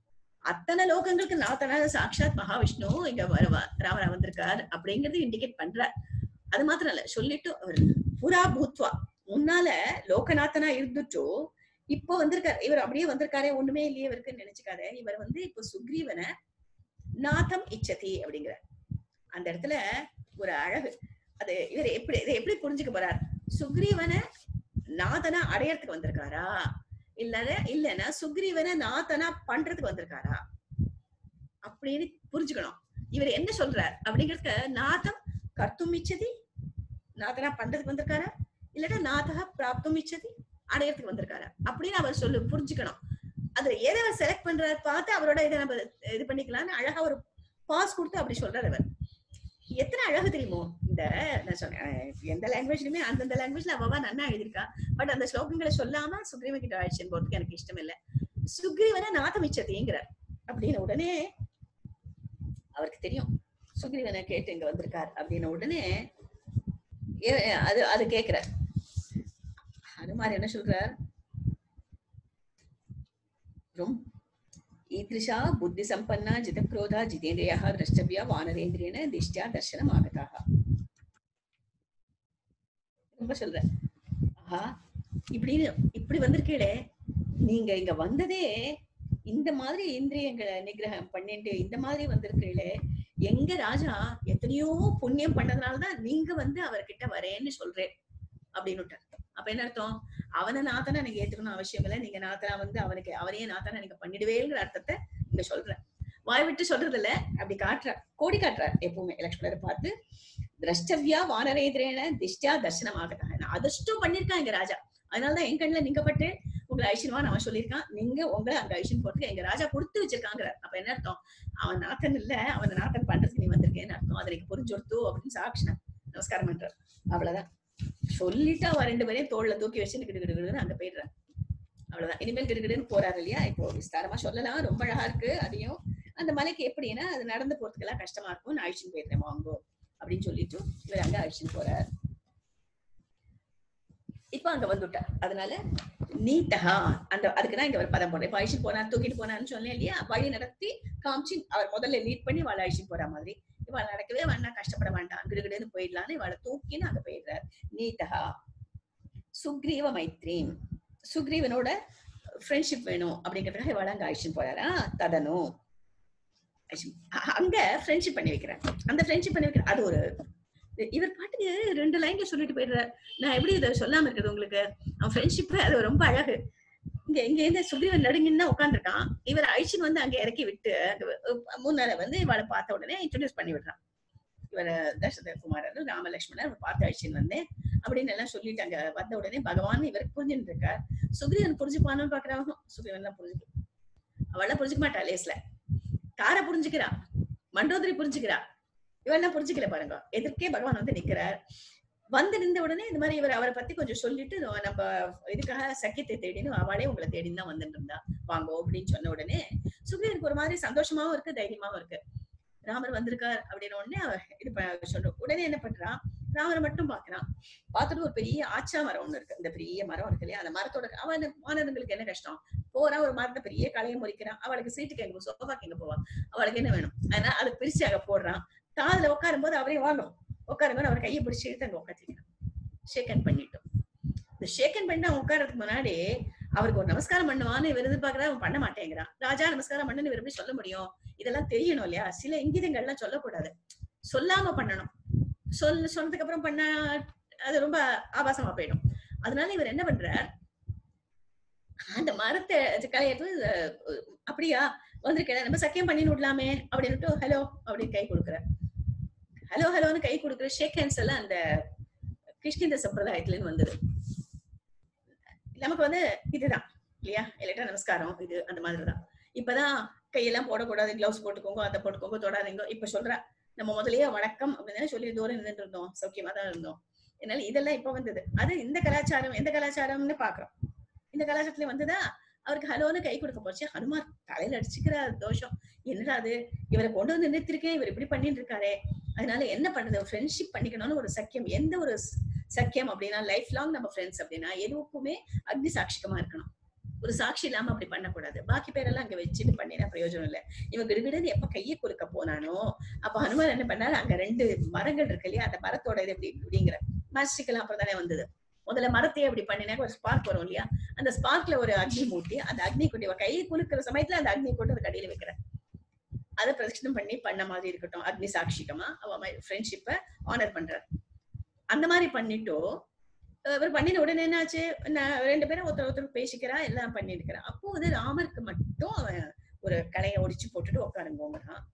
அத்தனை லோகங்களுக்கு நாத்தனாக சாட்சாத் மகாவிஷ்ணு இங்க வர- வ- ராமரா வந்திருக்கார் அப்படிங்கறது இண்டிகேட் பண்றார் அது மாத்திரம் இல்ல சொல்லிட்டு அவர் புரா பூத்வா முன்னால லோகநாதனா இருந்துட்டு இப்போ வந்திருக்காரு இவர் அப்படியே வந்திருக்காரே ஒண்ணுமே இல்லையே இவருக்கு நினைச்சுக்காத இவர் வந்து இப்போ சுக்ரீவனை நாதம் இச்சதி அப்படிங்கிற அந்த இடத்துல ஒரு அழகு அது இவர் எப்படி இதை எப்படி புரிஞ்சுக்க போறார் சுக்ரீவனை நாதனா அடையறதுக்கு வந்திருக்காரா இல்ல இல்லைன்னா சுக்ரீவனை நாதனா பண்றதுக்கு வந்திருக்காரா அப்படின்னு புரிஞ்சுக்கணும் இவர் என்ன சொல்றார் அப்படிங்கிறதுக்கு நாதம் கர்த்தும் இச்சதி நாதனா பண்றதுக்கு வந்திருக்காரா இல்லன்னா நாதகா பிராப்தும் இச்சதி அடையறதுக்கு வந்திருக்காரா அப்படின்னு அவர் சொல்லு புரிஞ்சுக்கணும் அதுல எதை அவர் செலக்ட் பண்றாரு பார்த்து அவரோட இதை நம்ம இது பண்ணிக்கலாம்னு அழகா ஒரு பாஸ் கொடுத்து அப்படி சொல்றாரு அவர் எத்தனை அழகு தெரியுமோ இந்த நான் சொன்னேன் அஹ் எந்த லாங்குவேஜ்லயுமே அந்தந்த லாங்குவேஜ்ல அவவா நன்னா எழுதியிருக்கா பட் அந்த ஸ்லோகங்களை சொல்லாம சுக்ரீவ கிட்ட அழைச்சின்னு போறதுக்கு எனக்கு இஷ்டம் இல்ல சுக்ரீவனை நாதமிச்சதிங்கிறார் அப்படின்னு உடனே அவருக்கு தெரியும் சுக்ரீவனை கேட்டு இங்க வந்திருக்கார் அப்படின்னு உடனே ஏ- அது அது கேக்குறார் ஹனுமார் என்ன சொல்றார் ரொம்ப ஈத்ரிஷா புத்தி சம்பன்னா ஜிதக்ரோதா ஜிதேந்திரியா திரஷ்டவியா வானரேந்திரியன திஷ்டியா தர்சனம் ஆகதாக ரொம்ப சொல்ற ஆஹா இப்படின்னு இப்படி வந்திருக்கீளே நீங்க இங்க வந்ததே இந்த மாதிரி இந்திரியங்களை நிகிரகம் பண்ணிட்டு இந்த மாதிரி வந்திருக்கீங்களே எங்க ராஜா எத்தனையோ புண்ணியம் பண்ணதுனாலதான் நீங்க வந்து அவர்கிட்ட வரேன்னு சொல்றேன் அப்படின்னு அப்ப என்ன அர்த்தம் அவனை நாத்தனா நீங்க ஏத்துக்கணும் அவசியம் இல்லை நீங்க நாத்தனா வந்து அவனுக்கு அவனையே நாத்தனா நீங்க பண்ணிடுவேங்கிற அர்த்தத்தை இங்க சொல்றேன் வாய் விட்டு சொல்றது இல்ல அப்படி காட்டுறார் கோடி காட்டுறார் எப்பவுமே லக்ஷ்மணரை பார்த்து திரஷ்டவியா வானரேந்திரேன திஷ்டியா தர்சனம் ஆகட்டாங்க அதிர்ஷ்டம் பண்ணிருக்கான் எங்க ராஜா அதனாலதான் என் கண்ணுல நீங்க பட்டு உங்களை ஐஷன்வான் அவன் சொல்லியிருக்கான் நீங்க உங்களை அங்க ஐஷன் போறதுக்கு எங்க ராஜா கொடுத்து வச்சிருக்காங்கிறார் அப்ப என்ன அர்த்தம் அவன் நாத்தன் இல்ல அவன் நாத்தன் பண்றதுக்கு நீ வந்திருக்கேன்னு அர்த்தம் அதை நீங்க புரிஞ்சொடுத்து அப்படின்னு சாட்சினா நமஸ்காரம் பண்றார் அவ்வளவுதான் சொல்லிட்டு அவ ரெண்டு பேரையும் தோல்ல தூக்கி வச்சு கிடு கிடு கிடுன்னு அங்க போயிடுறான் அவ்வளவுதான் இனிமேல் கிடுகிடுன்னு போறாரு இல்லையா இப்போ விஸ்தாரமா சொல்லலாம் ரொம்ப அழகா இருக்கு அதையும் அந்த மலைக்கு எப்படின்னா அது நடந்து போறதுக்கு எல்லாம் கஷ்டமா இருக்கும் நான் அழிச்சுன்னு போயிடுறேன் வாங்கோ அப்படின்னு சொல்லிட்டு இவர் அங்க அழிச்சுன்னு போறார் இப்ப அங்க வந்துட்டார் அதனால நீட்டகா அந்த அதுக்குதான் இங்க ஒரு பதம் போடுறேன் இப்ப அழிச்சுட்டு போனா தூக்கிட்டு போனான்னு சொன்னேன் இல்லையா வழி நடத்தி காமிச்சு அவர் முதல்ல லீட் பண்ணி இவாளை அழிச்சுட்டு போற மாதிரி இவாள் நடக்கவே வேண்டாம் கஷ்டப்பட வேண்டாம் கிடுகிடுன்னு போயிடலான்னு இவாளை தூக்கின்னு அங்க போயிடுறார் நீட்டகா சுக்ரீவ மைத்ரீம் சுக்ரீவனோட ஃப்ரெண்ட்ஷிப் வேணும் அப்படிங்கிறதுக்காக இவாளை அங்க அழிச்சுட்டு போறாரா ததனு அழிச்சுட்டு- அ- அங்க ஃப்ரெண்ட்ஷிப் பண்ணி வைக்கிறார் அந்த ஃப்ரெண்ட்ஷிப் பண்ணி வைக்கிற அது ஒரு இவர் பாட்டுக்கு ரெண்டு லைன்ல சொல்லிட்டு போயிடுறார் நான் எப்படி இதை சொல்லாம இருக்குது உங்களுக்கு அவன் ஃப்ரெண்ட்ஷிப் அது ரொம்ப அழகு இங்க இங்க இருந்து சுக்ரீவன் நடுங்கின்னு உட்காந்துருக்கான் இவர் அழிச்சுன்னு வந்து அங்க இறக்கி விட்டு அங்க வ- முன்னால வந்து இவளை பார்த்த உடனே இன்ட்ரோடியூஸ் பண்ணி விடுறான் இவர் தசரத குமாரர் ராமலட்சுமணர் பார்த்து அழிச்சுன்னு வந்தேன் அப்படின்னு எல்லாம் சொல்லிட்டு அங்க வந்த உடனே பகவான் இவருக்கு புரிஞ்சுட்டு இருக்கார் சுக்ரீவன் புரிஞ்சுப்பானு பாக்குறாங்க சுக்ரீவன் எல்லாம் புரிஞ்சுக்க அவளெல்லாம் புரிஞ்சுக்க மாட்டா லேஸ்ல காரை புரிஞ்சுக்கிறா மண்டோதரி புரிஞ்சுக்கிறா இவெல்லாம் புரிஞ்சுக்கல பாருங்க எதிர்க்கே பகவான் வந்து நிக்கிறார் வந்து நின்ற உடனே இந்த மாதிரி இவர் அவரை பத்தி கொஞ்சம் சொல்லிட்டு நம்ம இதுக்காக சக்கியத்தை தேடின்னு அவளே உங்களை தேடின்னு தான் வந்துட்டு இருந்தா வாங்கோ அப்படின்னு சொன்ன உடனே சுக்ரீவனுக்கு ஒரு மாதிரி சந்தோஷமாவும் இருக்கு தைரியமாவும் இருக்கு ராமர் வந்திருக்கார் அப்படின்னு உடனே அவ இது ப- சொல்றோம் உடனே என்ன பண்றான் ராமரை மட்டும் பாக்குறான் பார்த்துட்டு ஒரு பெரிய ஆச்சா மரம் ஒண்ணு இருக்கு இந்த பெரிய மரம் இருக்கு இல்லையா அந்த மரத்தோட அவன் மாணவர்களுக்கு என்ன கஷ்டம் போறா ஒரு மரத்தை பெரிய கலையை முறிக்கிறான் அவளுக்கு சீட்டுக்கு எங்க சோஃபாக்கு எங்க போவா அவளுக்கு என்ன வேணும் அதனால அதை பிரிச்சு அங்க போடுறான் காதுல உட்காரும் போது அவரே வாங்கும் உட்காரும் போது அவர் கையை பிடிச்சி இழுத்து அங்க உட்காந்துக்கிறான் ஷேக்கன் பண்ணிட்டோம் இந்த ஷேக்கன் பண்ணி அவன் உட்கார்றதுக்கு முன்னாடி அவருக்கு ஒரு நமஸ்காரம் பண்ணுவான்னு இவர் எதிர்பார்க்கறா அவன் பண்ண மாட்டேங்கிறான் ராஜா நமஸ்காரம் பண்ணுன்னு இவர் எப்படி சொல்ல முடியும் இதெல்லாம் தெரியணும் இல்லையா சில இங்கிதங்கள்லாம் சொல்லக்கூடாது சொல்லாம பண்ணணும் சொல் சொன்னதுக்கு அப்புறம் பண்ணா அது ரொம்ப ஆபாசமா போயிடும் அதனால இவர் என்ன பண்றார் அந்த மரத்தை கலையிட்டு அப்படியா வந்திருக்கேன் நம்ம சக்கியம் பண்ணி விடலாமே அப்படின்னுட்டு ஹலோ அப்படின்னு கை கொடுக்குறார் ஹலோ ஹலோன்னு கை கொடுக்குற ஷேக் ஹேண்ட்ஸ் எல்லாம் அந்த கிருஷ்ணிந்த சம்பிரதாயத்துல இருந்து வந்தது நமக்கு வந்து இதுதான் இல்லையா இல்லாட்டா நமஸ்காரம் இது அந்த மாதிரி தான் இப்பதான் கையெல்லாம் போடக்கூடாது கிளவுஸ் போட்டுக்கோங்க அதை போட்டுக்கோங்க தொடாதீங்க இப்ப சொல்றா நம்ம முதல்லயே வணக்கம் அப்படின்னு சொல்லி தூரம் இருந்துட்டு இருந்தோம் சௌக்கியமா தான் இருந்தோம் என்னால இதெல்லாம் இப்ப வந்தது அது இந்த கலாச்சாரம் எந்த கலாச்சாரம்னு பாக்குறோம் இந்த கலாச்சாரத்துல வந்ததா அவருக்கு ஹலோன்னு கை கொடுக்க போச்சு ஹனுமார் தலையில அடிச்சுக்கிற தோஷம் என்னடா அது இவரை கொண்டு வந்து நிறுத்திருக்கேன் இவர் இப்படி பண்ணிட்டு இருக்காரே அதனால என்ன பண்றது ஃப்ரெண்ட்ஷிப் பண்ணிக்கணும்னு ஒரு சக்கியம் எந்த ஒரு ஸ்- சக்கியம் அப்படின்னா லைஃப் லாங் நம்ம ஃப்ரெண்ட்ஸ் அப்படின்னா எதுவுக்குமே அக்னி சாட்சிகமா இருக்கணும் ஒரு சாட்சி இல்லாம அப்படி பண்ணக்கூடாது பாக்கி பேரெல்லாம் அங்க வச்சுட்டு பண்ணினா பிரயோஜனம் இல்ல இவன் கிடுகிடுன்னு எப்ப கையை குலுக்க போனானோ அப்ப ஹனுமான் என்ன பண்ணாரு அங்க ரெண்டு மரங்கள் இருக்கு இல்லையா அந்த மரத்தோட இது எப்படி இப்படிங்கிற மேஸ்டிக்கெல்லாம் அப்புறம் தானே வந்தது முதல்ல மரத்தையே அப்படி பண்ணினா ஒரு ஸ்பார்க் வரும் இல்லையா அந்த ஸ்பார்க்ல ஒரு அக்னி மூட்டி அந்த அக்னி கொண்டு இவன் கையை குலுக்கிற சமயத்துல அந்த அக்னி கொண்டு அது கடையில வைக்கிற அதை பிரதட்சணம் பண்ணி பண்ண மாதிரி இருக்கட்டும் அக்னி சாட்சிகமா அவன் ஃப்ரெண்ட்ஷிப்பை ஆனர் பண்றார் அந்த மாதிரி பண்ணிட்டோ அஹ் இவர் பண்ணின உடனே என்னாச்சு நான் ரெண்டு பேரும் ஒருத்தர் ஒருத்தர் பேசிக்கிறா எல்லாம் பண்ணிருக்கிறா அப்போ வந்து ராமருக்கு மட்டும் அவன் ஒரு கலையை ஒடிச்சு போட்டுட்டு உட்காருங்கோங்கிறான்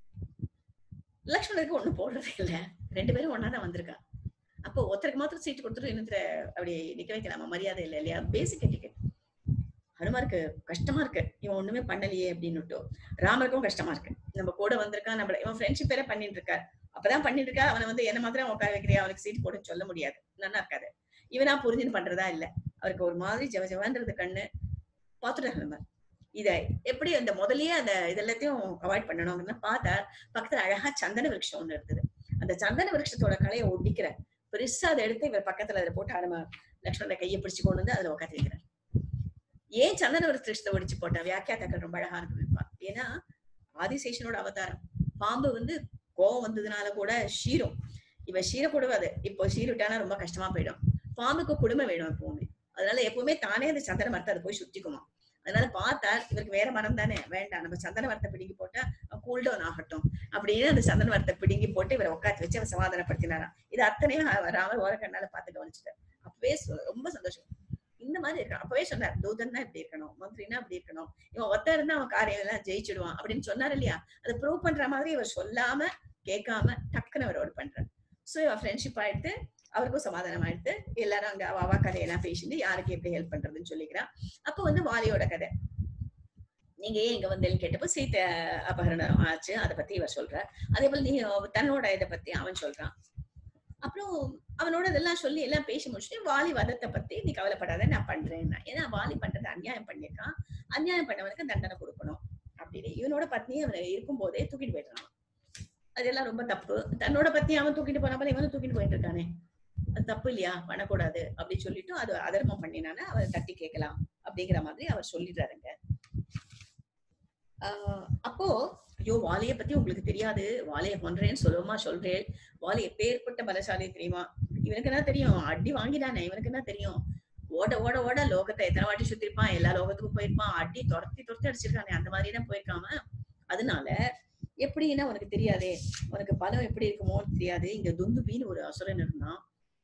லக்ஷ்மணருக்கு ஒண்ணும் போடுறது இல்ல ரெண்டு பேரும் ஒன்னா தான் வந்திருக்கா அப்போ ஒருத்தருக்கு மாத்திரம் சீட்டு கொடுத்துட்டு இன்னொருத்தர அப்படி நிக்க வைக்கலாமா மரியாதை இல்லை இல்லையா பேசிக் டிக்கெட் ஹனுமாருக்கு கஷ்டமா இருக்கு இவன் ஒண்ணுமே பண்ணலையே அப்படின்னுட்டோ ராமருக்கும் கஷ்டமா இருக்கு நம்ம கூட வந்திருக்கான் நம்மள இவன் ஃப்ரெண்ட்ஷிப் வேற பண்ணிட்டு இருக்கா அப்பதான் பண்ணிட்டு இருக்கா அவனை வந்து என்ன மாத்திரம் உட்கார வைக்கிறியா அவனுக்கு சீட் போட்டு சொல்ல முடியாது நல்லா இருக்காது இவனா புரிஞ்சுன்னு பண்றதா இல்ல அவருக்கு ஒரு மாதிரி ஜவ ஜவன்றது கண்ணு பார்த்துட்டாரு நம்ம இத எப்படி அந்த முதல்லயே அந்த இதெல்லாத்தையும் அவாய்ட் பண்ணணும்னு பார்த்தா பக்கத்துல அழகா சந்தன விருட்சம் ஒண்ணு இருந்தது அந்த சந்தன விருட்சத்தோட கலையை ஒடிக்கிற பெருசா அதை எடுத்து இவர் பக்கத்துல அதை போட்டு நம்ம லக்ஷ்மண கையை பிடிச்சு கொண்டு வந்து அதுல உட்காந்து வைக்கிறார் ஏன் சந்தன விருட்சத்தை ஒடிச்சு போட்டான் வியாக்கியாத்தாக்கள் ரொம்ப அழகா இருப்பா ஏன்னா ஆதிசேஷனோட அவதாரம் பாம்பு வந்து கோவம் வந்ததுனால கூட ஷீரும் இவ ஷீரக்கூடாது இப்போ ஷீருட்டானா ரொம்ப கஷ்டமா போயிடும் பாம்புக்கு குடுமை வேணும் எப்பவுமே அதனால எப்பவுமே தானே அந்த சந்தன மரத்தை அதை போய் சுத்திக்குமா அதனால பார்த்தா இவருக்கு வேற மரம் தானே வேண்டாம் நம்ம சந்தன மரத்தை பிடுங்கி போட்டா கூல் டவுன் ஆகட்டும் அப்படின்னு அந்த சந்தன மரத்தை பிடுங்கி போட்டு இவரை உட்காந்து வச்சு அவர் சமாதானப்படுத்தினாராம் இது அத்தனையும் அவ- ராமர் ஓர கண்ணால பார்த்து கவனிச்சுட்டார் அப்பவே சொ- ரொம்ப சந்தோஷம் இந்த மாதிரி இருக்கணும் அப்பவே சொன்னார் தூதன் தான் இப்படி இருக்கணும் மந்திரினா இப்படி இருக்கணும் இவன் ஒத்த இருந்தா அவன் காரியம் எல்லாம் ஜெயிச்சிடுவான் அப்படின்னு சொன்னார் இல்லையா அதை ப்ரூவ் பண்ற மாதிரி இவர் சொல்லாம கேட்காம டக்குன்னு அவரோட பண்றாரு சோ இவ ஃப்ரெண்ட்ஷிப் ஆயிடுத்து அவருக்கும் சமாதானம் ஆயிடுத்து எல்லாரும் அங்க அவ அவ கதையெல்லாம் பேசிட்டு யாருக்கு எப்படி ஹெல்ப் பண்றதுன்னு சொல்லிக்கிறான் அப்போ வந்து வாலியோட கதை நீங்க ஏன் இங்க வந்தேன்னு கேட்டப்போ சீத்தை அபகரணம் ஆச்சு அதை பத்தி இவர் சொல்றார் அதே போல நீ தன்னோட இதை பத்தி அவன் சொல்றான் அப்புறம் அவனோட இதெல்லாம் சொல்லி எல்லாம் பேசி முடிச்சுட்டு வாலி வதத்தை பத்தி நீ கவலைப்படாத நான் பண்றேன் ஏன்னா வாலி பண்றது அநியாயம் பண்ணிருக்கான் அநியாயம் பண்ணவனுக்கு தண்டனை கொடுக்கணும் அப்படின்னு இவனோட பத்னியை அவனை இருக்கும் போதே தூக்கிட்டு போயிடுறான் அதெல்லாம் ரொம்ப தப்பு தன்னோட பத்தி அவன் தூக்கிட்டு போன போல இவனும் தூக்கிட்டு போயிட்டு இருக்கானே அது தப்பு இல்லையா பண்ணக்கூடாது அப்படின்னு சொல்லிட்டு அது அதர்மம் பண்ணினானா அவர் தட்டி கேட்கலாம் அப்படிங்கிற மாதிரி அவர் சொல்லிடுறாருங்க ஆஹ் அப்போ ஐயோ வாலிய பத்தி உங்களுக்கு தெரியாது வாலிய கொன்றேன்னு சொல்லுவோமா சொல்றேன் வாலி எப்பேற்பட்ட பலசாலி தெரியுமா இவனுக்கு என்ன தெரியும் அடி வாங்கிடானே இவனுக்கு என்ன தெரியும் ஓட ஓட ஓட லோகத்தை எத்தனை வாட்டி சுத்திருப்பான் எல்லா லோகத்துக்கும் போயிருப்பான் அடி துரத்தி துரத்தி அடிச்சிருக்கானே அந்த மாதிரி தான் போயிருக்காம அதனால எப்படின்னா உனக்கு தெரியாதே உனக்கு பலம் எப்படி இருக்குமோன்னு தெரியாது இங்க துந்துபின்னு ஒரு அசுரன் இருந்தான்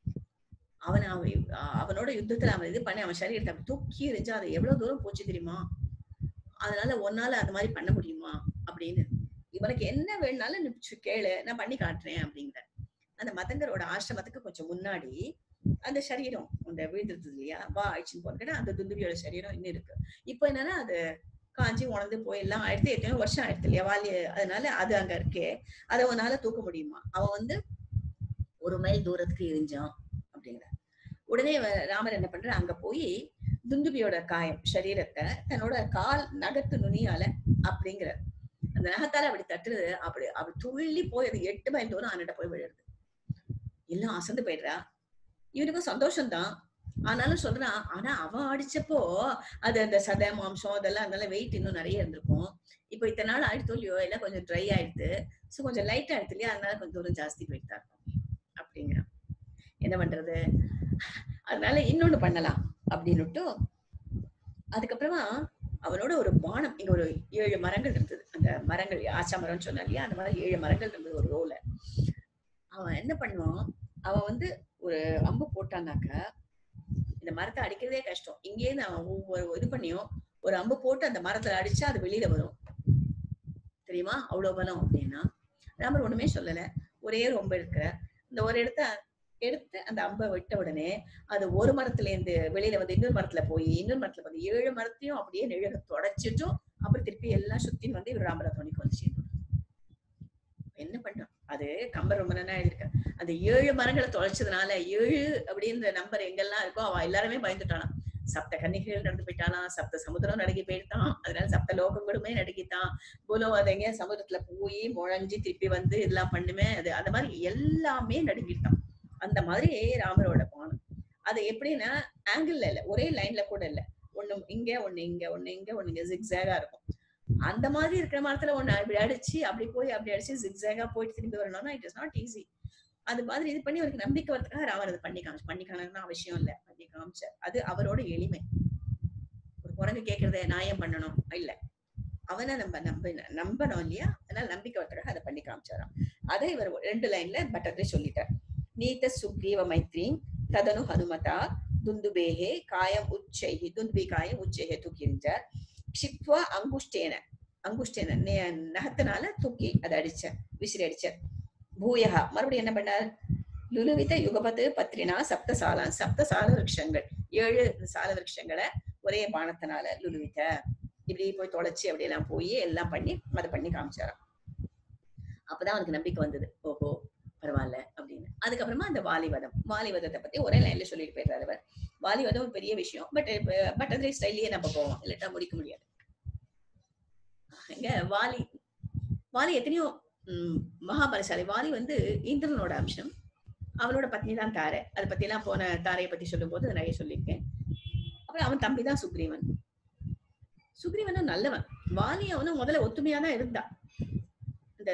அவன் அவன் அவனோட யுத்தத்துல அவன் இது பண்ணி அவன் சரீரத்தை அப்படி தூக்கி எறிஞ்சா அது எவ்வளவு தூரம் போச்சு தெரியுமா அதனால உன்னால அந்த மாதிரி பண்ண முடியுமா அப்படின்னு இவனுக்கு என்ன வேணும்னாலும் நீ சு- கேளு நான் பண்ணி காட்டுறேன் அப்படிங்கிற அந்த மதங்கரோட ஆசிரமத்துக்கு கொஞ்சம் முன்னாடி அந்த சரீரம் அந்த விழுந்துருது இல்லையா வா ஆயிடுச்சுன்னு போனதுன்னா அந்த துந்துபியோட சரீரம் இன்னும் இருக்கு இப்போ என்னன்னா அது காஞ்சி உணர்ந்து போய் எல்லாம் ஆயிடுத்து எத்தனையோ வருஷம் ஆயிடுத்து இல்லையா வாலி அதனால அது அங்க இருக்கே அதை உன்னால தூக்க முடியுமா அவன் வந்து ஒரு மைல் தூரத்துக்கு எரிஞ்சான் அப்படிங்கிற உடனே இவன் ராமர் என்ன பண்ற அங்க போய் துந்துபியோட காயம் சரீரத்தை தன்னோட கால் நகத்து நுனியால அப்படிங்கிற அந்த நகத்தால அப்படி தட்டுறது அப்படி அப்படி துள்ளி போய் அது எட்டு மைல் தூரம் அவன்கிட்ட போய் விழுறது எல்லாம் அசந்து போயிடுறா இவனுக்கும் சந்தோஷம்தான் ஆனாலும் சொல்றான் ஆனா அவன் அடிச்சப்போ அது அந்த சதை மாம்சம் அதெல்லாம் அதெல்லாம் வெயிட் இன்னும் நிறைய இருந்திருக்கும் இப்போ இத்தனை நாள் ஆயிடுத்து இல்லையோ எல்லாம் கொஞ்சம் ட்ரை ஆயிடுது ஸோ கொஞ்சம் லைட் ஆயிடுது இல்லையா அதனால கொஞ்சம் தூரம் ஜாஸ்தி போயிட்டு தான் இருக்கும் அப்படிங்கிறான் என்ன பண்றது அதனால இன்னொன்னு பண்ணலாம் அப்படின்னுட்டு அதுக்கப்புறமா அவனோட ஒரு பானம் இங்க ஒரு ஏழு மரங்கள் இருந்தது அந்த மரங்கள் ஆச்சா மரம்னு சொன்னா இல்லையா அந்த மாதிரி ஏழு மரங்கள் இருந்தது ஒரு ரோல அவன் என்ன பண்ணுவான் அவன் வந்து ஒரு அம்பு போட்டானாக்க இந்த மரத்தை அடிக்கிறதே கஷ்டம் இங்கேருந்து அவன் ஒவ்வொரு இது பண்ணியும் ஒரு அம்பு போட்டு அந்த மரத்துல அடிச்சா அது வெளியில வரும் தெரியுமா அவ்வளவு பலம் அப்படின்னா ராமர் ஒண்ணுமே சொல்லல ஒரே ரொம்ப இருக்கிற இந்த ஒரு இடத்த எடுத்து அந்த அம்பை விட்ட உடனே அது ஒரு மரத்துல இருந்து வெளியில வந்து இன்னொரு மரத்துல போய் இன்னொரு மரத்துல வந்து ஏழு மரத்தையும் அப்படியே நிழக தொடச்சிட்டும் அப்புறம் திருப்பி எல்லாம் சுத்தின்னு வந்து இவர் ராமர துணிக்கு வந்து சேர்ந்து என்ன பண்றான் அது கம்பர் ரொம்ப நல்லா எழுதியிருக்க அந்த ஏழு மரங்களை தொலைச்சதுனால ஏழு அப்படின்ற நம்பர் எங்கெல்லாம் இருக்கோ அவ எல்லாருமே பயந்துட்டானா சப்த கன்னிகைகள் நடந்து போயிட்டானா சப்த சமுத்திரம் நடுங்கி போயிட்டான் அதனால சப்த லோகங்களுமே நடுங்கிட்டான் பூலோ அதங்க சமுத்திரத்துல போய் முழஞ்சி திருப்பி வந்து இதெல்லாம் பண்ணுமே அது அந்த மாதிரி எல்லாமே நடுங்கிட்டான் அந்த மாதிரி ராமரோட பானம் அது எப்படின்னா ஆங்கிள் இல்ல ஒரே லைன்ல கூட இல்ல ஒண்ணு இங்க ஒண்ணு இங்க ஒண்ணு இங்க ஒண்ணு இங்க ஜிக்ஸாகா இருக்கும் அந்த மாதிரி இருக்கிற மரத்துல ஒண்ணு இப்படி அடிச்சு அப்படி போய் அப்படி அடிச்சு ஜிக்ஸாகா போயிட்டு திரும்பி வரணும்னா இட் இஸ் நாட் ஈஸி அது மாதிரி இது பண்ணி அவருக்கு நம்பிக்கை வரதுக்காக ராமர் அது பண்ணி காமிச்சு பண்ணி காணணும்னு அவசியம் இல்ல பண்ணி காமிச்சார் அது அவரோட எளிமை ஒரு குரங்கு கேட்கறத நான் ஏன் பண்ணணும் இல்ல அவனை நம்ம நம்ப நம்பணும் இல்லையா அதனால நம்பிக்கை வரதுக்காக அதை பண்ணி காமிச்சாராம் அதை இவர் ரெண்டு லைன்ல பட்டத்தை சொல்லிட்டார் நீத்த சுக்ரீவ மைத்ரி ததனு ஹனுமதா துந்துபேஹே காயம் உச்சைஹி துந்துபி காயம் உச்சைஹே தூக்கிறிஞ்சார் க்ஷிப்வா அங்குஷ்டேன அங்குஷ்டேன நெ- நகத்தினால தூக்கி அதை அடிச்சார் விசிறி அடிச்சார் பூயகா மறுபடியும் என்ன பண்ணார் லுலுவித யுகபத்து பத்ரினா சப்த சாலா சப்த சால விருட்சங்கள் ஏழு சால விருட்சங்களை ஒரே பானத்தினால லுலுவித்த இப்படி போய் தொலைச்சு அப்படி எல்லாம் போய் எல்லாம் பண்ணி அதை பண்ணி காமிச்சாராம் அப்பதான் அவனுக்கு நம்பிக்கை வந்தது ஓஹோ பரவாயில்ல அப்படின்னு அதுக்கப்புறமா அந்த வாலிவதம் வாலிவதத்தை பத்தி ஒரே லைன்ல சொல்லிட்டு போயிடுறாரு அவர் வாலிவதம் ஒரு பெரிய விஷயம் பட் பட் அதே ஸ்டைல்லயே நம்ம போவோம் இல்லாட்டா முடிக்க முடியாது இங்க வாலி வாலி எத்தனையோ உம் மகாபலசாலி வாலி வந்து இந்திரனோட அம்சம் அவனோட பத்னி தான் தாரை அதை பத்தி எல்லாம் போன தாரையை பத்தி சொல்லும் போது நிறைய சொல்லியிருக்கேன் அப்புறம் அவன் தம்பி தான் சுக்ரீவன் சுக்ரீவனும் நல்லவன் வாலி அவனும் முதல்ல ஒத்துமையா தான் இருந்தான் இந்த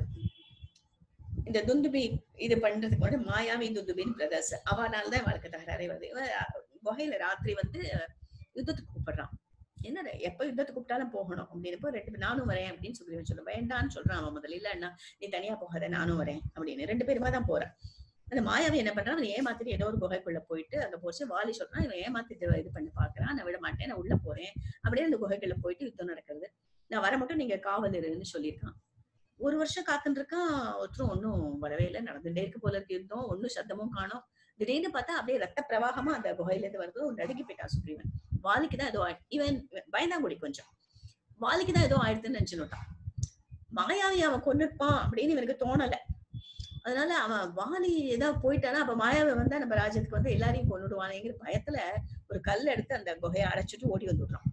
இந்த துந்துபி இது பண்றதுக்கு வந்து மாயாவி துந்துபின் பிரதர்ஸ் அவனால தான் வாழ்க்கை தகராறே வருது இவன் குகையில ராத்திரி வந்து யுத்தத்துக்கு கூப்பிடுறான் என்ன எப்ப யுத்தத்துக்கு கூப்பிட்டாலும் போகணும் அப்படின்னப்போ ரெண்டு பேர் நானும் வரேன் அப்படின்னு சுக்ரீவன் சொல்ல வேண்டான்னு சொல்றான் அவன் முதல்ல இல்ல அண்ணா நீ தனியா போகாத நானும் வரேன் அப்படின்னு ரெண்டு பேருமா தான் போறான் அந்த மாயாவி என்ன பண்றான் அவன் ஏமாத்திட்டு ஏதோ ஒரு குகைக்குள்ள போயிட்டு அங்க போச்சு வாலி சொல்றான் இவன் ஏமாத்திட்டு இது பண்ணி பாக்குறான் நான் விட மாட்டேன் நான் உள்ள போறேன் அப்படியே அந்த குகைக்குள்ள போயிட்டு யுத்தம் நடக்கிறது நான் வர மட்டும் நீங்க காவல் இருன்னு சொல்லியிருக்கான் ஒரு வருஷம் காத்துட்டு இருக்கான் ஒருத்தரும் ஒன்னும் வரவே இல்லை நடந்துட்டே இருக்கு போல இருக்கு யுத்தம் ஒன்னும் சத்தமும் காணோம் திடீர்னு பார்த்தா அப்படியே ரத்த பிரவாகமா அந்த குகையில இருந்து வருது ஒரு நடுங்கி போயிட்டான் சுக்ரீவன் வாலிக்கு தான் ஏதோ ஆயி- இவன் பயந்தாங்குடி கொஞ்சம் வாலிக்கு தான் ஏதோ ஆயிடுதுன்னு நினைச்சுட்டான் மாயாவி அவன் கொண்டிருப்பான் அப்படின்னு இவனுக்கு தோணல அதனால அவன் வாலி ஏதாவது போயிட்டானா அப்ப மாயாவி வந்தா நம்ம ராஜ்யத்துக்கு வந்து எல்லாரையும் கொண்டுடுவானேங்கிற பயத்துல ஒரு கல் எடுத்து அந்த குகையை அடைச்சிட்டு ஓடி வந்துடுறான்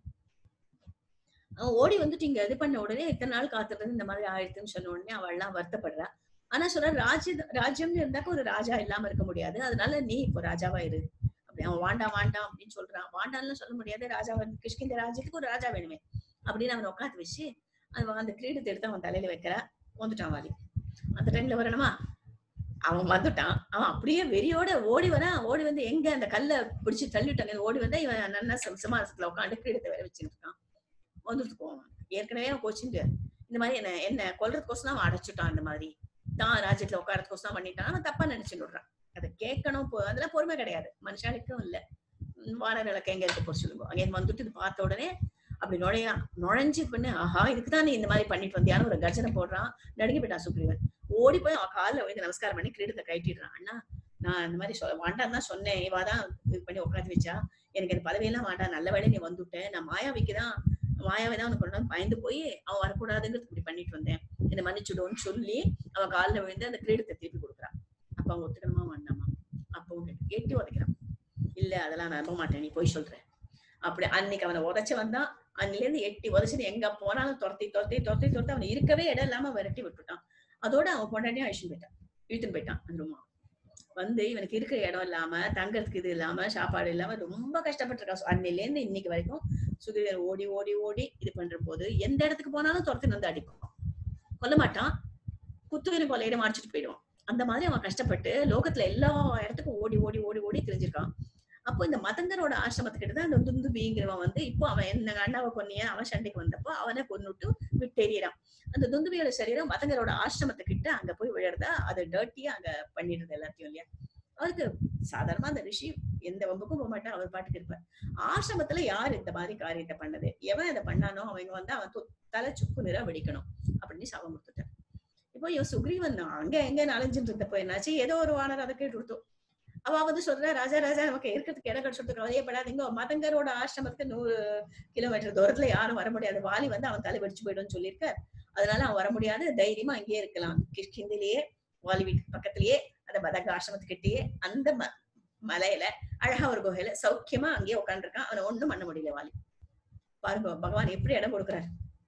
அவன் ஓடி வந்துட்டு இங்க இது பண்ண உடனே இத்தனை நாள் காத்துறது இந்த மாதிரி ஆயிடுதுன்னு சொன்ன உடனே அவள் எல்லாம் வருத்தப்படுறா ஆனா சொல்ற ராஜ்ய ராஜ்யம்னு இருந்தாக்க ஒரு ராஜா இல்லாம இருக்க முடியாது அதனால நீ இப்போ ராஜாவா இரு அப்படி அவன் வாண்டாம் வாண்டாம் அப்படின்னு சொல்றான் வாண்டான்னு சொல்ல முடியாது ராஜா வந்து கிஷ்கிந்த ராஜ்யத்துக்கு ஒரு ராஜா வேணுமே அப்படின்னு அவனை உட்காந்து வச்சு அவன் அந்த கிரீடத்தை எடுத்து அவன் தலையில வைக்கிறா வந்துட்டான் வாலி அந்த டைம்ல வரணுமா அவன் வந்துட்டான் அவன் அப்படியே வெறியோட ஓடி வரான் ஓடி வந்து எங்க அந்த கல்லை பிடிச்சு தள்ளிட்டாங்க ஓடி வந்தா இவன் நன்னா சிம்மாசத்துல உட்காந்து கிரீடத்தை வேற வச்சுட்டு இருக்கான் வந்துட்டு போவான் ஏற்கனவே அவன் கோச்சிட்டு இந்த மாதிரி என்ன என்ன கொல்றதுக்கோசம் அவன் அடைச்சுட்டான் இந்த மாதிரி தான் ராஜ்யத்துல உட்காரத்துக்கோசம் பண்ணிட்டான் அவன் தப்பா நினைச்சுட்டு விடுறான் அதை கேட்கணும் பொ- அதெல்லாம் பொறுமை கிடையாது மனுஷாளுக்கும் இல்ல உம் வானர விளக்கு எங்க இருக்க போய் சொல்லுங்க அங்கே வந்துட்டு இது பார்த்த உடனே அப்படி நுழையான் நுழைஞ்சு பண்ணு ஆஹா இதுக்கு தான் நீ இந்த மாதிரி பண்ணிட்டு வந்தியான்னு ஒரு கர்ஜனை போடுறான் நடுங்கி போயிட்டான் சுக்ரீவன் ஓடி போய் அவன் காலில் விழுந்து நமஸ்காரம் பண்ணி கிரீடத்தை கட்டிடுறான் அண்ணா நான் இந்த மாதிரி சொல்ல வேண்டாம் தான் சொன்னேன் இவா தான் இது பண்ணி உட்காந்து வச்சா எனக்கு இந்த பதவியெல்லாம் வேண்டாம் நல்ல வேலை நீ வந்துட்ட நான் மாயாவிக்கு தான் மாயாவை தான் உனக்கு கொண்டு பயந்து போய் அவன் வரக்கூடாதுங்கிறது இப்படி பண்ணிட்டு வந்தேன் என்னை மன்னிச்சுடுன்னு சொல்லி அவன் காலில் விழுந்து அந்த கிரீடத்தை திருப்பி கொடுக்குறான் அப்ப அவன் ஒத்துக்கணுமா வேண்டாமா அப்பவும் கேட்டு எட்டி உதைக்கிறான் இல்ல அதெல்லாம் நான் நம்ப மாட்டேன் நீ போய் சொல்ற அப்படி அன்னைக்கு அவனை உதைச்சு வந்தான் அன்னில இருந்து எட்டி உதைச்சு எங்க போனாலும் துரத்தி துரத்தி துரத்தி துரத்தி அவனை இருக்கவே இடம் இல்லாம விரட்டி விட்டுட்டான் அதோட அவன் பொண்டாட்டியும் அழிச்சுட்டு போயிட்டான் இழுத்துன்னு போயிட்டான் அந்த ரூமா வந்து இவனுக்கு இருக்கிற இடம் இல்லாம தங்கறதுக்கு இது இல்லாம சாப்பாடு இல்லாம ரொம்ப கஷ்டப்பட்டிருக்கான் அன்னில இருந்து இன்னைக்கு வரைக்கும் சுகிரர் ஓடி ஓடி ஓடி இது பண்ற போது எந்த இடத்துக்கு போனாலும் துரத்தி வந்து அடிப்பான் கொல்ல மாட்டான் குத்துவின கொலையிட அடிச்சுட்டு போயிடுவான் அந்த மாதிரி அவன் கஷ்டப்பட்டு லோகத்துல எல்லா இடத்துக்கும் ஓடி ஓடி ஓடி ஓடி தெரிஞ்சிருக்கான் அப்போ இந்த மதங்கரோட ஆசிரமத்துக்கிட்ட தான் அந்த துந்துபிங்கிறவன் வந்து இப்போ அவன் என்ன அண்ணாவை கொன்னிய அவன் சண்டைக்கு வந்தப்போ அவனை கொன்னுட்டு விட்டெறியறான் அந்த துந்துபியோட சரீரம் மதங்கரோட ஆசிரமத்துக்கிட்ட அங்க போய் விழறதா அது டர்ட்டியா அங்க பண்ணிடுறது எல்லாத்தையும் இல்லையா அவருக்கு சாதாரணமா அந்த ரிஷி எந்த வம்புக்கும் போக மாட்டான் அவர் பாட்டுக்கு இருப்பார் ஆசிரமத்துல யார் இந்த மாதிரி காரியத்தை பண்ணது எவன் இதை பண்ணானோ அவங்க வந்து அவன் து- தலை சுக்கு நிற வெடிக்கணும் அப்படின்னு சாபம் கொடுத்துட்டான் இப்போ இவன் சுக்ரீவன் அங்க எங்க அலைஞ்சிட்டு இருந்தப்போ என்னாச்சு ஏதோ ஒரு வானர் அதை கேட்டு கொடுத்தோம் அவ வந்து சொல்ற ராஜா ராஜா நமக்கு இருக்கிறதுக்கு இடம் கிடைச்சிட்டு கவலையப்படாதீங்க மதங்கரோட ஆசிரமத்துக்கு நூறு கிலோமீட்டர் தூரத்துல யாரும் வர முடியாது வாலி வந்து அவன் தலை வெடிச்சு போயிடும்னு சொல்லியிருக்கார் அதனால அவன் வர முடியாது தைரியமா அங்கேயே இருக்கலாம் கிஷ்கிந்திலேயே வாலி வீட்டு பக்கத்திலேயே அந்த மதங்க ஆசிரமத்துக்கிட்டேயே அந்த ம- மலையில அழகா ஒரு குகையில சௌக்கியமா அங்கேயே உட்காந்துருக்கான் அவனை ஒண்ணும் பண்ண முடியல வாலி பாருங்க பகவான் எப்படி இடம் கொடுக்குறாரு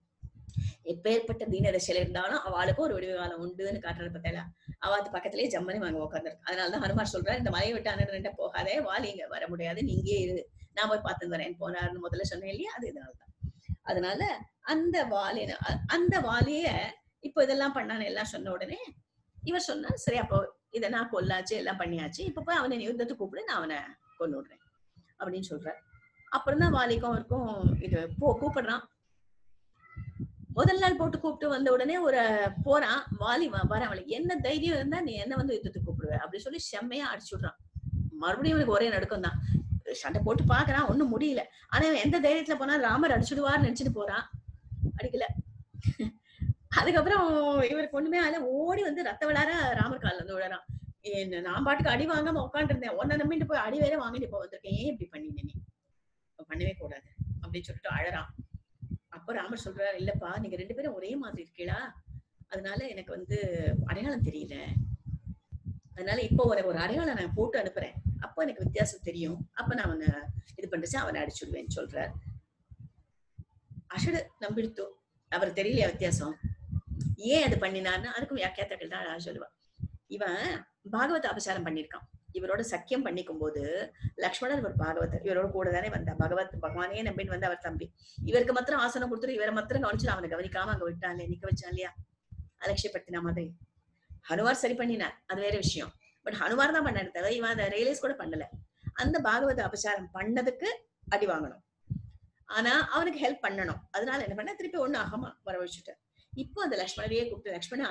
எப்பேற்பட்ட தீனதசையில இருந்தாலும் அவளுக்கும் ஒரு விடுவு காலம் உண்டுன்னு காட்டுறது பார்த்தா அவாத்து பக்கத்திலேயே ஜம்மனி வாங்க உட்காந்துருக்கு அதனாலதான் ஹனுமார் சொல்றாரு இந்த மலையை விட்டு அண்ணன் ரெண்ட போகாதே வாலி இங்க வர முடியாது நீ இங்கே இரு நான் போய் பார்த்துட்டு வரேன் போனாருன்னு முதல்ல சொன்னேன் இல்லையா அது இதனாலதான் அதனால அந்த வாலிய அந்த வாலிய இப்போ இதெல்லாம் பண்ணான்னு எல்லாம் சொன்ன உடனே இவர் சொன்னா சரி அப்போ இதை நான் கொல்லாச்சு எல்லாம் பண்ணியாச்சு இப்ப போய் அவனை நீ யுத்தத்துக்கு கூப்பிடு நான் அவனை கொண்டு விடுறேன் அப்படின்னு சொல்றார் அப்புறம் தான் வாலிக்கும் அவருக்கும் இது போ கூப்பிடுறான் முதல் நாள் போட்டு கூப்பிட்டு வந்த உடனே ஒரு போறான் வாலி வ- வர அவளுக்கு என்ன தைரியம் இருந்தா நீ என்ன வந்து யுத்தத்துக்கு கூப்பிடுவ அப்படி சொல்லி செம்மையா அடிச்சு விடுறான் மறுபடியும் இவனுக்கு ஒரே நடுக்கம் தான் சண்டை போட்டு பாக்குறான் ஒண்ணும் முடியல ஆனா இவன் எந்த தைரியத்துல போனா ராமர் அடிச்சுடுவார்னு நினைச்சிட்டு போறான் அடிக்கல அதுக்கப்புறம் இவருக்கு ஒண்ணுமே ஆகல ஓடி வந்து ரத்த விளார ராமர் காலில் வந்து விழறான் என்ன நான் பாட்டுக்கு அடி வாங்காம உட்காந்துருந்தேன் உன்னை நம்பிட்டு போய் அடி வேற வாங்கிட்டு இப்போ வந்திருக்கேன் ஏன் இப்படி பண்ணின நீ இப்ப பண்ணவே கூடாது அப்படின்னு சொல்லிட்டு அழறான் அப்ப ராமர் சொல்றாரு இல்லப்பா நீங்க ரெண்டு பேரும் ஒரே மாதிரி இருக்கீங்களா அதனால எனக்கு வந்து அடையாளம் தெரியல அதனால இப்போ ஒரு ஒரு அடையாளம் நான் போட்டு அனுப்புறேன் அப்போ எனக்கு வித்தியாசம் தெரியும் அப்ப நான் அவனை இது பண்ணிச்சு அவனை அடிச்சுடுவேன்னு சொல்றார் அஷடு நம்பிடுத்தோ அவருக்கு தெரியலையா வித்தியாசம் ஏன் அது பண்ணினான்னு அதுக்கும் வியாக்கியாத்தர்கள் தான் அழகா சொல்லுவா இவன் பாகவத அபசாரம் பண்ணியிருக்கான் இவரோட சக்கியம் பண்ணிக்கும் போது லக்ஷ்மணர் ஒரு பாகவதர் இவரோட கூட தானே வந்தா பகவத் பகவானே நம்பின்னு வந்த அவர் தம்பி இவருக்கு மாத்திரம் ஆசனம் கொடுத்துட்டு இவரை மாத்திரம் கவனிச்சு அவனை கவனிக்காம அங்க விட்டான் இல்லையா நிக்க வச்சான் இல்லையா அலட்சியப்படுத்தின மாதிரி ஹனுமார் சரி பண்ணினார் அது வேற விஷயம் பட் ஹனுமார் தான் பண்ண தவிர இவன் அதை ரியலைஸ் கூட பண்ணல அந்த பாகவத அபசாரம் பண்ணதுக்கு அடி வாங்கணும் ஆனா அவனுக்கு ஹெல்ப் பண்ணணும் அதனால என்ன பண்ண திருப்பி ஒண்ணு ஆகாம வர வச்சுட்டேன் இப்போ அந்த லக்ஷ்மணரையே கூப்பிட்டு லக்ஷ்மணா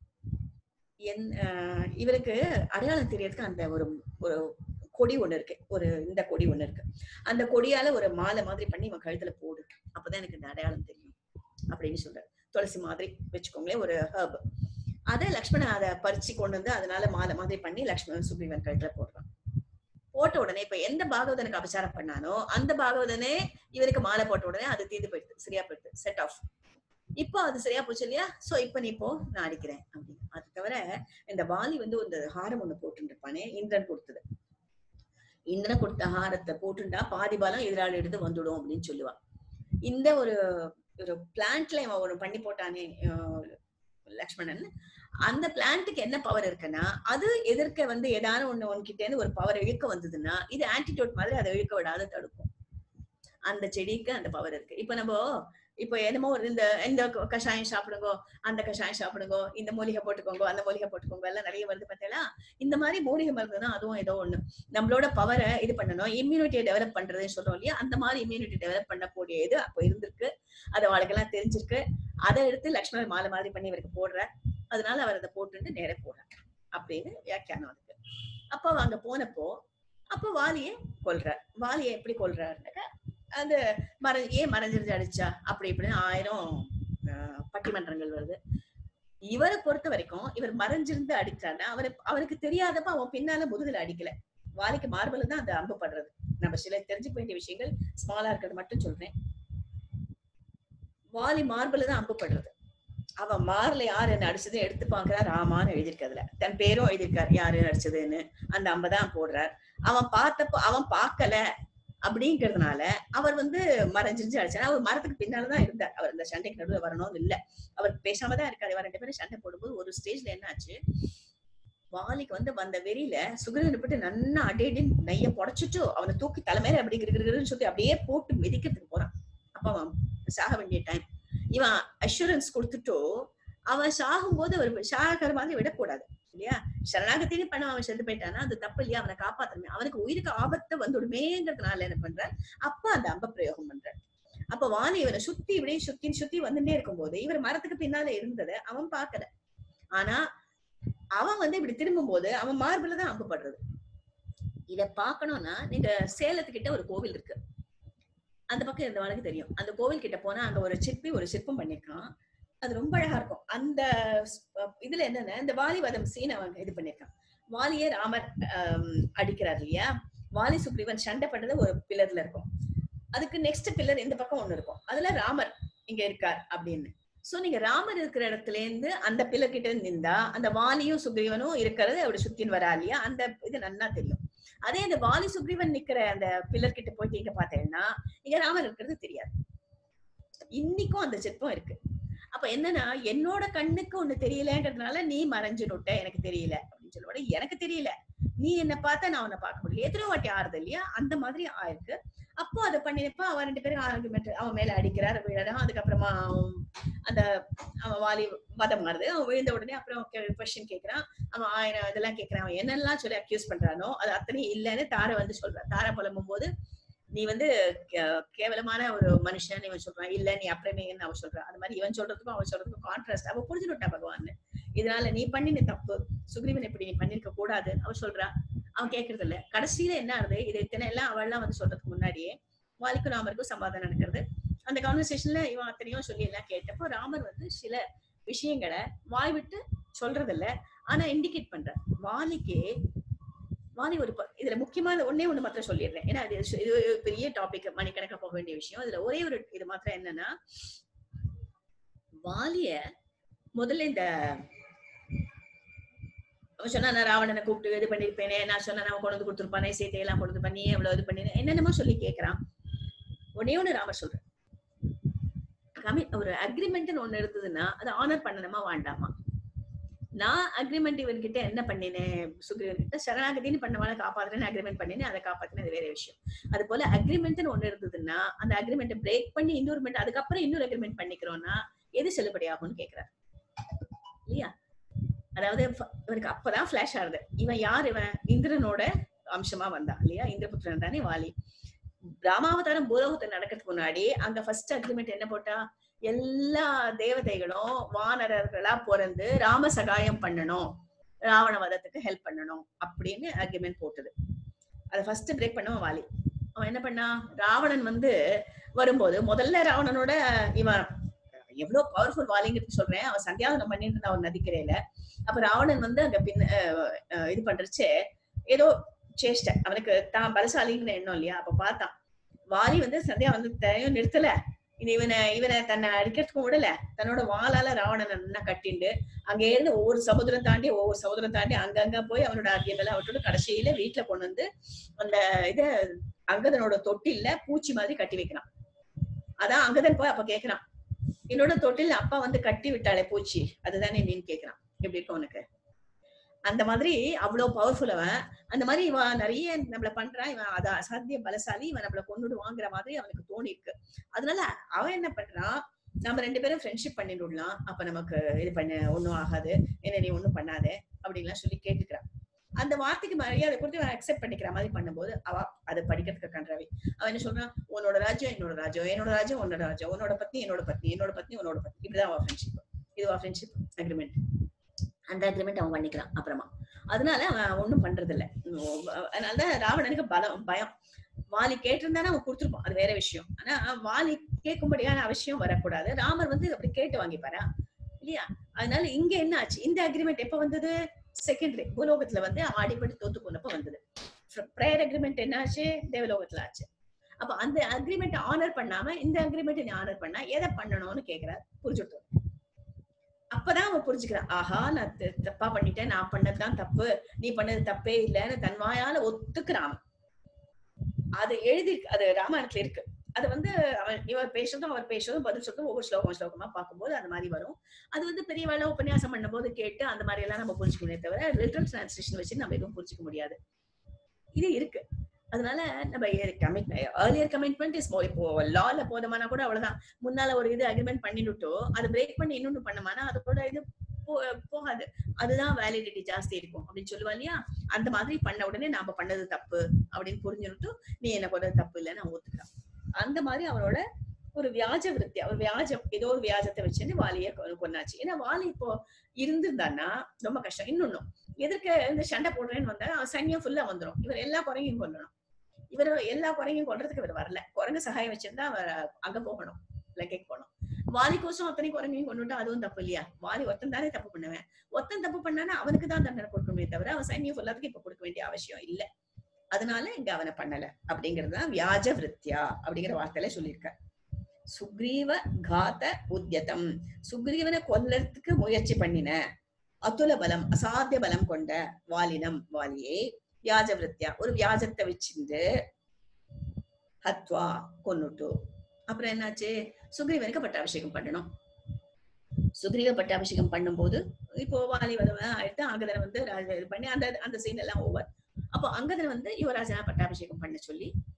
என் ஆஹ் இவருக்கு அடையாளம் தெரியறதுக்கு அந்த ஒரு ஒரு கொடி ஒண்ணு இருக்கு ஒரு இந்த கொடி ஒண்ணு இருக்கு அந்த கொடியால ஒரு மாலை மாதிரி பண்ணி இவன் கழுத்துல போடு அப்பதான் எனக்கு இந்த அடையாளம் தெரியும் அப்படின்னு சொல்றாரு துளசி மாதிரி வச்சுக்கோங்களேன் ஒரு ஹர்ப் அதை லக்ஷ்மணன் அதை பறிச்சு கொண்டு வந்து அதனால மாலை மாதிரி பண்ணி லக்ஷ்மணன் சுக்ரீவன் கழுத்துல போடுறான் போட்ட உடனே இப்ப எந்த பாகவதனுக்கு அபசாரம் பண்ணானோ அந்த பாகவதனே இவருக்கு மாலை போட்ட உடனே அது தீர்ந்து போயிடுது சரியா போயிடுது செட் ஆஃப் இப்போ அது சரியா போச்சு இல்லையா சோ இப்ப நீ இப்போ நான் அடிக்கிறேன் அப்படின்னு அது தவிர இந்த வாலி வந்து ஒரு ஹாரம் ஒண்ணு போட்டு இருப்பானே இந்திரன் கொடுத்தது இந்திரன் கொடுத்த ஹாரத்தை போட்டுண்டா பாதி பலம் எதிராளி எடுத்து வந்துடும் அப்படின்னு சொல்லுவா இந்த ஒரு ஒரு பிளான்ட்ல இவன் ஒண்ணு பண்ணி போட்டானே அஹ் லக்ஷ்மணன் அந்த பிளான்ட்டுக்கு என்ன பவர் இருக்குன்னா அது எதிர்க்க வந்து ஏதாவது ஒண்ணு உன்கிட்ட இருந்து ஒரு பவர் இழுக்க வந்ததுன்னா இது ஆன்டிடோட் மாதிரி அதை இழுக்க விடாத தடுக்கும் அந்த செடிக்கு அந்த பவர் இருக்கு இப்ப நம்ம இப்ப என்னமோ ஒரு இந்த இந்த க- கஷாயம் சாப்பிடுங்கோ அந்த கஷாயம் சாப்பிடுங்கோ இந்த மூலிகை போட்டுக்கோங்க அந்த மூலிகை போட்டுக்கோங்க எல்லாம் நிறைய வருது பார்த்தீங்களா இந்த மாதிரி மூலிகை மருந்து தான் அதுவும் ஏதோ ஒண்ணு நம்மளோட பவரை இது பண்ணணும் இம்யூனிட்டியை டெவலப் பண்றதுன்னு சொல்றோம் இல்லையா அந்த மாதிரி இம்யூனிட்டி டெவலப் பண்ணக்கூடிய இது அப்போ இருந்திருக்கு அது அவளுக்கெல்லாம் தெரிஞ்சிருக்கு அதை எடுத்து லக்ஷ்மணர் மாலை மாதிரி பண்ணி இவருக்கு போடுற அதனால அவர் அதை போட்டுட்டு நேரா போறார் அப்படின்னு வியாக்கியானம் அதுக்கு அப்போ அவ அங்க போனப்போ அப்போ வாலியை கொல்றார் வாலியை எப்படி கொல்றாருனாக்கா அந்த மற ஏன் மறைஞ்சிருந்து அடிச்சா அப்படி இப்படின்னு ஆயிரம் ஆஹ், பட்டிமன்றங்கள் வருது இவரை பொறுத்த வரைக்கும் இவர் மறைஞ்சிருந்து அடிச்சாருன்னா அவரு அவருக்கு தெரியாதப்ப அவன் பின்னால முதுகுல அடிக்கல வாலிக்கு மார்பல தான் அந்த அம்பு படுறது நம்ம சில தெரிஞ்சுக்க வேண்டிய விஷயங்கள் ஸ்மாலா இருக்கிறது மட்டும் சொல்றேன் வாலி மார்பல தான் அம்பு படுறது அவன் மார்ல யார் என்ன அடிச்சது எடுத்து பாக்குறா ராமான்னு எழுதியிருக்கிறதுல தன் பேரும் எழுதியிருக்காரு யாரு அடிச்சதுன்னு அந்த அம்பை தான் போடுறார் அவன் பார்த்தப்போ அவன் பார்க்கல அப்படிங்கிறதுனால அவர் வந்து மறைஞ்சிருந்து அடிச்சார் அவர் மரத்துக்கு பின்னாலதான் இருந்தார் அவர் இந்த சண்டைக்கு நடுவில் வரணும்னு இல்ல அவர் பேசாம தான் இருக்காரு இவர் ரெண்டு பேரும் சண்டை போடும்போது ஒரு ஸ்டேஜ்ல என்ன ஆச்சு வாலிக்கு வந்து வந்த வெறியில சுகரன் போட்டு நன்னா அடி நெய்ய புடைச்சிட்டு அவனை தூக்கி தலைமையில அப்படி கிருன்னு சொல்லி அப்படியே போட்டு மிதிக்கிறதுக்கு போறான் அப்ப அவன் சாக வேண்டிய டைம் இவன் அஷூரன்ஸ் கொடுத்துட்டோ அவன் சாகும்போது அவர் சாகிற மாதிரி விடக்கூடாது இல்லையா சரணாகத்தினே பண்ண அவன் செத்து போயிட்டானா அது தப்பு இல்லையா அவனை காப்பாத்தணுமே அவனுக்கு உயிருக்கு ஆபத்து வந்துடுமேங்கிறதுனால என்ன பண்றார் அப்ப அந்த அம்ப பிரயோகம் பண்றார் அப்ப வாலி இவரை சுத்தி இப்படியே சுத்தி சுத்தி வந்துட்டே இருக்கும்போது இவர் மரத்துக்கு பின்னால இருந்ததை அவன் பார்க்கல ஆனா அவன் வந்து இப்படி திரும்பும் போது அவன் மார்பில தான் அம்பு படுறது இத பாக்கணும்னா நீங்க சேலத்துக்கிட்ட ஒரு கோவில் இருக்கு அந்த பக்கம் இருந்தவனுக்கு தெரியும் அந்த கோவில் கிட்ட போனா அங்க ஒரு சிற்பி ஒரு சிற்பம் பண்ணிருக்கான் அது ரொம்ப அழகா இருக்கும் அந்த ஸ்- இதுல என்னன்னா இந்த வாலிவதம் சீன் அவன் இது பண்ணிருக்கான் வாலியே ராமர் ஆம், அடிக்கிறார் இல்லையா வாலி சுக்ரீவன் சண்டை பண்றது ஒரு பில்லர்ல இருக்கும் அதுக்கு நெக்ஸ்ட் பில்லர் இந்த பக்கம் ஒண்ணு இருக்கும் அதுல ராமர் இங்க இருக்கார் அப்படின்னு சோ நீங்க ராமர் இருக்கிற இடத்துல இருந்து அந்த பில்லர் கிட்ட இருந்து நின்றா அந்த வாலியும் சுக்ரீவனும் இருக்கிறது அப்படி சுத்தின்னு வரா இல்லையா அந்த இது நன்னா தெரியும் அதே அந்த வாலி சுக்ரீவன் நிக்கிற அந்த பில்லர் கிட்ட போயிட்டு இங்க பார்த்தேன்னா இங்க ராமர் இருக்கிறது தெரியாது இன்னைக்கும் அந்த சிற்பம் இருக்கு அப்ப என்னன்னா என்னோட கண்ணுக்கு ஒண்ணு தெரியலங்கிறதுனால நீ மறைஞ்சுனுட்ட எனக்கு தெரியல அப்படின்னு சொல்ல உடனே எனக்கு தெரியல நீ என்ன பார்த்தா நான் உன்னை பார்க்க முடியல எத்தனை வாட்டி ஆறுது இல்லையா அந்த மாதிரி ஆயிருக்கு அப்போ அதை பண்ணினப்ப அவன் ரெண்டு பேரும் ஆர்குமெண்ட் அவன் மேல அடிக்கிறார் விழறான் அதுக்கப்புறமா அவன் அந்த அவன் வாலி மதம் மாறுது அவன் விழுந்த உடனே அப்புறம் கொஸ்டின் கேக்குறான் அவன் ஆயிரம் இதெல்லாம் கேக்குறான் அவன் என்னெல்லாம் சொல்லி அக்யூஸ் பண்றானோ அது அத்தனையும் இல்லைன்னு தாரை வந்து சொல்றான் தாரை புலம்பும் போது நீ வந்து கே- கேவலமான ஒரு மனுஷன் இவன் சொல்றான் இல்ல நீ அப்புறமேன்னு அவன் சொல்றான் அந்த மாதிரி இவன் சொல்றதுக்கும் அவன் சொல்றதுக்கும் கான்ட்ராஸ்ட் அவ புரிஞ்சுட்டா பகவான் இதனால நீ பண்ணின தப்பு சுக்ரீவன் இப்படி நீ பண்ணிருக்க கூடாது அவ சொல்றா அவன் கேக்குறது இல்ல கடைசியில என்ன ஆகுது இது இத்தனை எல்லாம் அவள்லாம் வந்து சொல்றதுக்கு முன்னாடியே வாலிக்கும் ராமருக்கும் சமாதானம் நடக்கிறது அந்த கான்வர்சேஷன்ல இவன் அத்தனையும் சொல்லி எல்லாம் கேட்டப்போ ராமர் வந்து சில விஷயங்களை வாய் விட்டு சொல்றது இல்ல ஆனா இண்டிகேட் பண்ற வாலிக்கு வாலி ஒரு ப- இதுல முக்கியமான ஒண்ணே ஒண்ணு மாத்திரம் சொல்லிடுறேன் ஏன்னா இது சு- இது ஒரு பெரிய டாபிக் மணிக்கணக்கா போக வேண்டிய விஷயம் இதுல ஒரே ஒரு இது மாத்திரம் என்னன்னா வாலிய முதல்ல இந்த அவன் சொன்னா நான் ராவணனை கூப்பிட்டு இது பண்ணிருப்பேனே நான் சொன்னா அவன் கொண்டு வந்து கொடுத்துருப்பானே சீத்தையெல்லாம் கொண்டு வந்து பண்ணி எவ்வளவு இது பண்ணி என்னென்னமோ சொல்லி கேக்குறான் ஒன்னே ஒண்ணு ராமர் சொல்றேன் கமி ஒரு அக்ரிமெண்ட்னு ஒண்ணு இருந்ததுன்னா அதை ஆனர் பண்ணணுமா வேண்டாமா நான் அக்ரிமெண்ட் இவன்கிட்ட என்ன பண்ணினேன் சுக்ரீவன் கிட்ட சரணாகதின்னு பண்ணவான காப்பாத்துறேன்னு அக்ரிமெண்ட் பண்ணினேன் அதை காப்பாத்தினேன் அது வேற விஷயம் அது போல அக்ரிமெண்ட்னு ஒண்ணு இருந்ததுன்னா அந்த அக்ரிமெண்ட் பிரேக் பண்ணி இன்னொரு மெண்ட் அதுக்கப்புறம் இன்னொரு அக்ரிமெண்ட் பண்ணிக்கிறோம்னா எது செல்லுபடி ஆகும்னு கேக்குறாரு இல்லையா அதாவது ஃப- இவனுக்கு அப்பதான் ஃபிளாஷ் ஆகுது இவன் யார் இவன் இந்திரனோட அம்சமா வந்தான் இல்லையா இந்திரபுத்திரன் தானே வாலி ராமாவதாரம் பூலோகத்தை நடக்கிறதுக்கு முன்னாடி அங்க ஃபர்ஸ்ட் அக்ரிமெண்ட் என்ன போட்டா எல்லா தேவதைகளும் வானரர்களா பிறந்து ராம சகாயம் பண்ணணும் ராவண வதத்துக்கு ஹெல்ப் பண்ணணும் அப்படின்னு அக்ரிமெண்ட் போட்டது அதை ஃபர்ஸ்ட் பிரேக் பண்ணவன் வாலி அவன் என்ன பண்ணா ராவணன் வந்து வரும்போது முதல்ல ராவணனோட இவன் எவ்வளவு பவர்ஃபுல் வாலிங்கிறது சொல்றேன் அவன் சந்தியாவனம் பண்ணிட்டு இருந்தான் ஒரு நதிக்கரையில அப்ப ராவணன் வந்து அங்க பின் அஹ், அஹ், இது பண்றச்சு ஏதோ சேஷ்ட அவனுக்கு தான் பலசாலிங்கிற எண்ணம் இல்லையா அப்ப பார்த்தான் வாலி வந்து சந்தியா வந்து தரையும் நிறுத்தல இது இவனை இவனை தன்னை அடிக்கிறதுக்கும் விடல தன்னோட வாளால ராவணனை நல்லா கட்டிண்டு அங்க இருந்து ஒவ்வொரு சமுத்திரம் தாண்டி ஒவ்வொரு சமுத்திரம் தாண்டி அங்கங்க போய் அவனோட அத்தியெல்லாம் விட்டுட்டு கடைசியில வீட்டுல கொண்டு வந்து அந்த இத அங்கதனோட தொட்டில்ல பூச்சி மாதிரி கட்டி வைக்கிறான் அதான் அங்கதன் போய் அப்ப கேக்குறான் என்னோட தொட்டில் அப்பா வந்து கட்டி விட்டாளே பூச்சி அதுதானே நீன்னு கேக்குறான் எப்படி இருக்கும் உனக்கு அந்த மாதிரி அவ்வளவு பவர்ஃபுல் அவன் அந்த மாதிரி இவன் நிறைய நம்மள பண்றான் இவன் அத அசாத்திய பலசாலி இவன் நம்மள கொண்டுடுவாங்கிற மாதிரி அவனுக்கு தோணி இருக்கு அதனால அவன் என்ன பண்றான் நம்ம ரெண்டு பேரும் ஃப்ரெண்ட்ஷிப் பண்ணிடலாம் அப்ப நமக்கு இது பண்ண ஒண்ணும் ஆகாது என்ன நீ ஒண்ணும் பண்ணாத அப்படின்லாம் சொல்லி கேட்டுக்கிறான் அந்த வார்த்தைக்கு மரியாதை கொடுத்து அவன் அக்செப்ட் பண்ணிக்கிற மாதிரி பண்ணும்போது அவ அதை படிக்கிறதுக்கு கன்றாவி அவன் என்ன சொல்றான் உன்னோட ராஜ்யம் என்னோட ராஜ்யம் என்னோட ராஜ்யம் உன்னோட ராஜ்யம் உன்னோட பத்னி என்னோட பத்னி என்னோட பத்னி உன்னோட பத்னி இப்படிதான் அவன் ஃப்ரெண்ட்ஷிப் இதுவா ஃப்ரெண்ட்ஷிப் அக்ரிமெண்ட் அந்த அக்ரிமெண்ட் அவன் பண்ணிக்கிறான் அப்புறமா அதனால அவன் ஒண்ணும் பண்றது இல்ல உம் அதனாலதான் ராவணனுக்கு பலம் பயம் வாலி கேட்டிருந்தானே அவன் கொடுத்துருப்பான் அது வேற விஷயம் ஆனா வாலி கேட்கும்படியான அவசியம் வரக்கூடாது ராமர் வந்து அப்படி கேட்டு வாங்கிப்பாரா இல்லையா அதனால இங்க என்ன ஆச்சு இந்த அக்ரிமெண்ட் எப்ப வந்தது செகண்டரி பூலோகத்துல வந்து அவன் அடிப்படை தோத்து போனப்ப வந்தது ப்ரேயர் அக்ரிமெண்ட் என்ன ஆச்சு தேவலோகத்துல ஆச்சு அப்ப அந்த அக்ரிமெண்ட் ஆனர் பண்ணாம இந்த அக்ரிமெண்ட் நீ ஆனர் பண்ணா எதை பண்ணணும்னு கேக்குறாரு புரிஞ்சுட்டு அப்பதான் அவன் புரிஞ்சுக்கிறான் ஆஹா நான் த- தப்பா பண்ணிட்டேன் நான் பண்ணதுதான் தப்பு நீ பண்ணது தப்பே இல்லைன்னு தன் வாயால ஒத்துக்கிறான் அவன். அது எழுதி அது ராமாயணத்துல இருக்கு அது வந்து அவன் இவர் பேசுறதும் அவர் பேசுறதும் பதில் சொல்றதும் ஒவ்வொரு ஸ்லோகம் ஸ்லோகமா பார்க்கும்போது அந்த மாதிரி வரும் அது வந்து பெரியவாள உபன்யாசம் பண்ணும்போது கேட்டு அந்த மாதிரி எல்லாம் நம்ம புரிஞ்சுக்க முடியாது தவிர லிட்டரல் டிரான்ஸ்லேஷன் வச்சு நம்ம எதுவும் புரிஞ்சுக்க முடியாது இது இருக்கு அதனால நம்ம ஏர்லியர் கமிட்மெண்ட் இஸ் மோர் இப்போ லால போதமானா கூட அவ்வளவுதான் முன்னால ஒரு இது அக்ரிமெண்ட் பண்ணிட்டு அதை பிரேக் பண்ணி இன்னொன்னு பண்ணமானா அதோட இது போ- போகாது அதுதான் வேலிடிட்டி ஜாஸ்தி இருக்கும் அப்படின்னு சொல்லுவா இல்லையா அந்த மாதிரி பண்ண உடனே நாம பண்ணது தப்பு அப்படின்னு புரிஞ்சுட்டு நீ என்ன பண்ணது தப்பு இல்லைன்னு அவன் ஒத்துக்கிறான் அந்த மாதிரி அவனோட ஒரு வியாஜ விருத்தி ஒரு வியாஜம் ஏதோ ஒரு வியாஜத்தை வச்சுட்டு வாலிய கொ- கொன்னாச்சு ஏன்னா வாலி இப்போ இருந்திருந்தான்னா ரொம்ப கஷ்டம் இன்னொன்னும் எதிர்க்க இந்த சண்டை போடுறேன்னு வந்தா அவன் சைன்யம் ஃபுல்லா வந்துரும் இவர் எல்லா குறையும் கொல்லணும் இவர் எல்லா குறையும் கொல்றதுக்கு இவர் வரல குரங்கு சகாயம் வச்சிருந்தா அவர் அங்க போகணும் லங்கைக்கு போகணும் வாலி கோசம் அத்தனை குரங்கையும் கொண்டுட்டா அதுவும் தப்பு இல்லையா வாலி ஒருத்தன் தானே தப்பு பண்ணுவேன் ஒருத்தன் தப்பு பண்ணானா அவனுக்கு தான் தண்டனை கொடுக்கணுமே தவிர அவன் சைன்யம் ஃபுல்லாத்துக்கு இப்ப கொடுக்க வேண்டிய அவசியம் இல்ல அதனால இங்க அவனை பண்ணல அப்படிங்கிறது தான் வியாஜ விருத்தியா அப்படிங்கிற வார்த்தையில சொல்லியிருக்க சுக்ரீவ காத உத்யதம் சுக்ரீவனை கொல்லறதுக்கு முயற்சி பண்ணின அதுல பலம் அசாத்திய பலம் கொண்ட வாலினம் வாலியே வியாஜ விருத்தியா ஒரு வியாஜத்தை வச்சிருந்து ஹத்வா கொன்னுட்டு அப்புறம் என்னாச்சு சுக்ரீவனுக்கு பட்டாபிஷேகம் பண்ணணும் சுக்ரீவ பட்டாபிஷேகம் பண்ணும்போது இப்போ வாலி வருவன் ஆயிட்டு அங்கதனை வந்து ராஜ இது பண்ணி அந்த அந்த சீன் எல்லாம் ஓவர் அப்போ அங்கதனை வந்து யுவராஜனா பட்டாபிஷேகம் பண்ண சொல்லி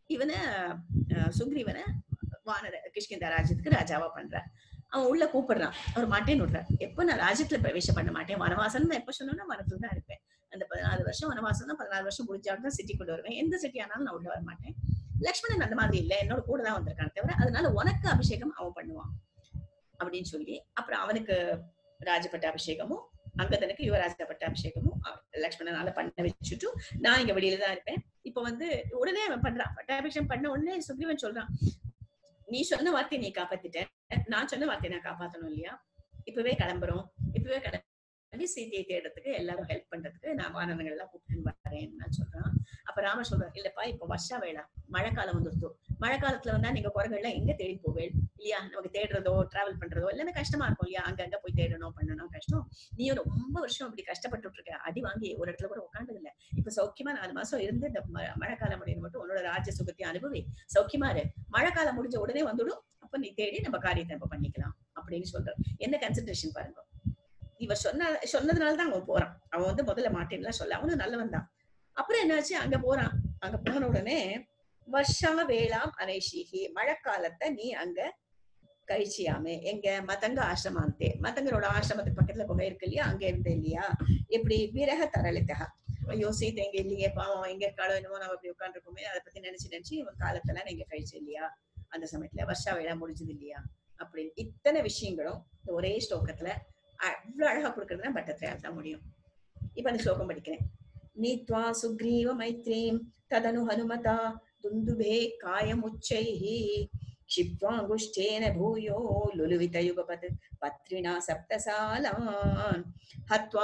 இவனை அஹ், சுக்ரீவனை வானர கிஷ்கிந்தா ராஜ்யத்துக்கு ராஜாவா பண்றார் அவன் உள்ள கூப்பிடுறான் அவர் மாட்டேன்னு விடுறார் எப்ப நான் ராஜ்யத்துல பிரவேசம் பண்ண மாட்டேன் வனவாசம் தான் எப்ப சொன்னா வனத்துல தான் இருப்பேன் அந்த பதினாலு வருஷம் வனவாசம் தான் பதினாலு வருஷம் முடிஞ்சாலும் தான் சிட்டி கொண்டு வருவேன் எந்த சிட்டி ஆனாலும் நான் உள்ள வர மாட்டேன் லக்ஷ்மணன் அந்த மாதிரி இல்ல என்னோட கூட தான் வந்திருக்கான் தவிர அதனால உனக்கு அபிஷேகம் அவன் பண்ணுவான் அப்படின்னு சொல்லி அப்புறம் அவனுக்கு ராஜபட்ட அபிஷேகமும் அங்கதனுக்கு யுவராஜ பட்ட அபிஷேகமும் அவ- லக்ஷ்மணனால பண்ண வச்சுட்டு நான் இங்க வெளியில தான் இருப்பேன் இப்ப வந்து உடனே அவன் பண்றான் பட்டாபிஷேகம் பண்ண உடனே சுக்ரீவன் சொல்றான் நீ சொன்ன வார்த்தையை நீ காப்பாத்திட்ட நான் சொன்ன வார்த்தையை நான் காப்பாத்தணும் இல்லையா இப்பவே கிளம்புறோம் இப்பவே கிளம்பி சீதையை தேடுறதுக்கு எல்லாரும் ஹெல்ப் பண்றதுக்கு நான் வானரங்கள் எல்லாம் கூப்பிட்டு வரேன்னு நான் சொல்றான் அப்ப ராமர் சொல்றான் இல்லப்பா இப்ப வருஷா வேளா மழை காலம் வந்துருத்தோம் மழை காலத்துல வந்தா நீங்க குரங்கள்லாம் எங்க தேடி போவேள் இல்லையா நமக்கு தேடுறதோ டிராவல் பண்றதோ எல்லாமே கஷ்டமா இருக்கும் இல்லையா அங்கங்க போய் தேடணும் பண்ணணும் கஷ்டம் நீயும் ரொம்ப வருஷம் அப்படி கஷ்டப்பட்டுட்டு இருக்க அடி வாங்கி ஒரு இடத்துல கூட உட்காந்தது இல்ல இப்ப சௌக்கியமா நாலு மாசம் இருந்து இந்த ம- மழை காலம் முடியும் மட்டும் உன்னோட ராஜ்ய சுகத்தை அனுபவி சௌக்கியமா இரு மழை காலம் முடிஞ்ச உடனே வந்துடும் அப்ப நீ தேடி நம்ம காரியத்தை நம்ம பண்ணிக்கலாம் அப்படின்னு சொல்றான் என்ன கன்சன்ட்ரேஷன் பாருங்க இவர் சொன்ன சொன்னதுனால தான் அவன் போறான் அவன் வந்து முதல்ல மாட்டேன்லாம் சொல்ல அவனும் நல்லவன் தான் அப்புறம் என்னாச்சு அங்க போறான் அங்க போன உடனே வருஷா வேளாம் அனைஷிகி மழைக்காலத்தை நீ அங்க கழிச்சியாமே எங்க மதங்க ஆசிரமாந்தே மதங்கரோட ஆசிரமத்துக்கு பக்கத்துல குகை இருக்கு இல்லையா அங்க இருந்த இல்லையா எப்படி விரக தரளித்தகா ஐயோ சீதை எங்க இல்லையே பாவம் எங்க இருக்காளோ என்னமோ நம்ம இப்படி உட்காந்துருக்கோமே அதை பத்தி நினைச்சு நினைச்சு இவன் காலத்தெல்லாம் நீங்க கழிச்சு இல்லையா அந்த சமயத்துல வருஷா வேளா முடிஞ்சது இல்லையா அப்படின்னு இத்தனை விஷயங்களும் இந்த ஒரே ஸ்லோகத்துல அவ்வளவு அழகா கொடுக்கறதுனா பட்டத்திரையால் தான் முடியும் இப்ப அந்த ஸ்லோகம் படிக்கிறேன் நீத்வா சுக்ரீவ மைத்ரீம் ததனு ஹனுமதா துந்துபே காயமுச்சைः क्षिप्त्वाङ्गुष्ठेन भूयो लुलुवितयुगपत् पत्रिणा सप्तसालान् हत्वा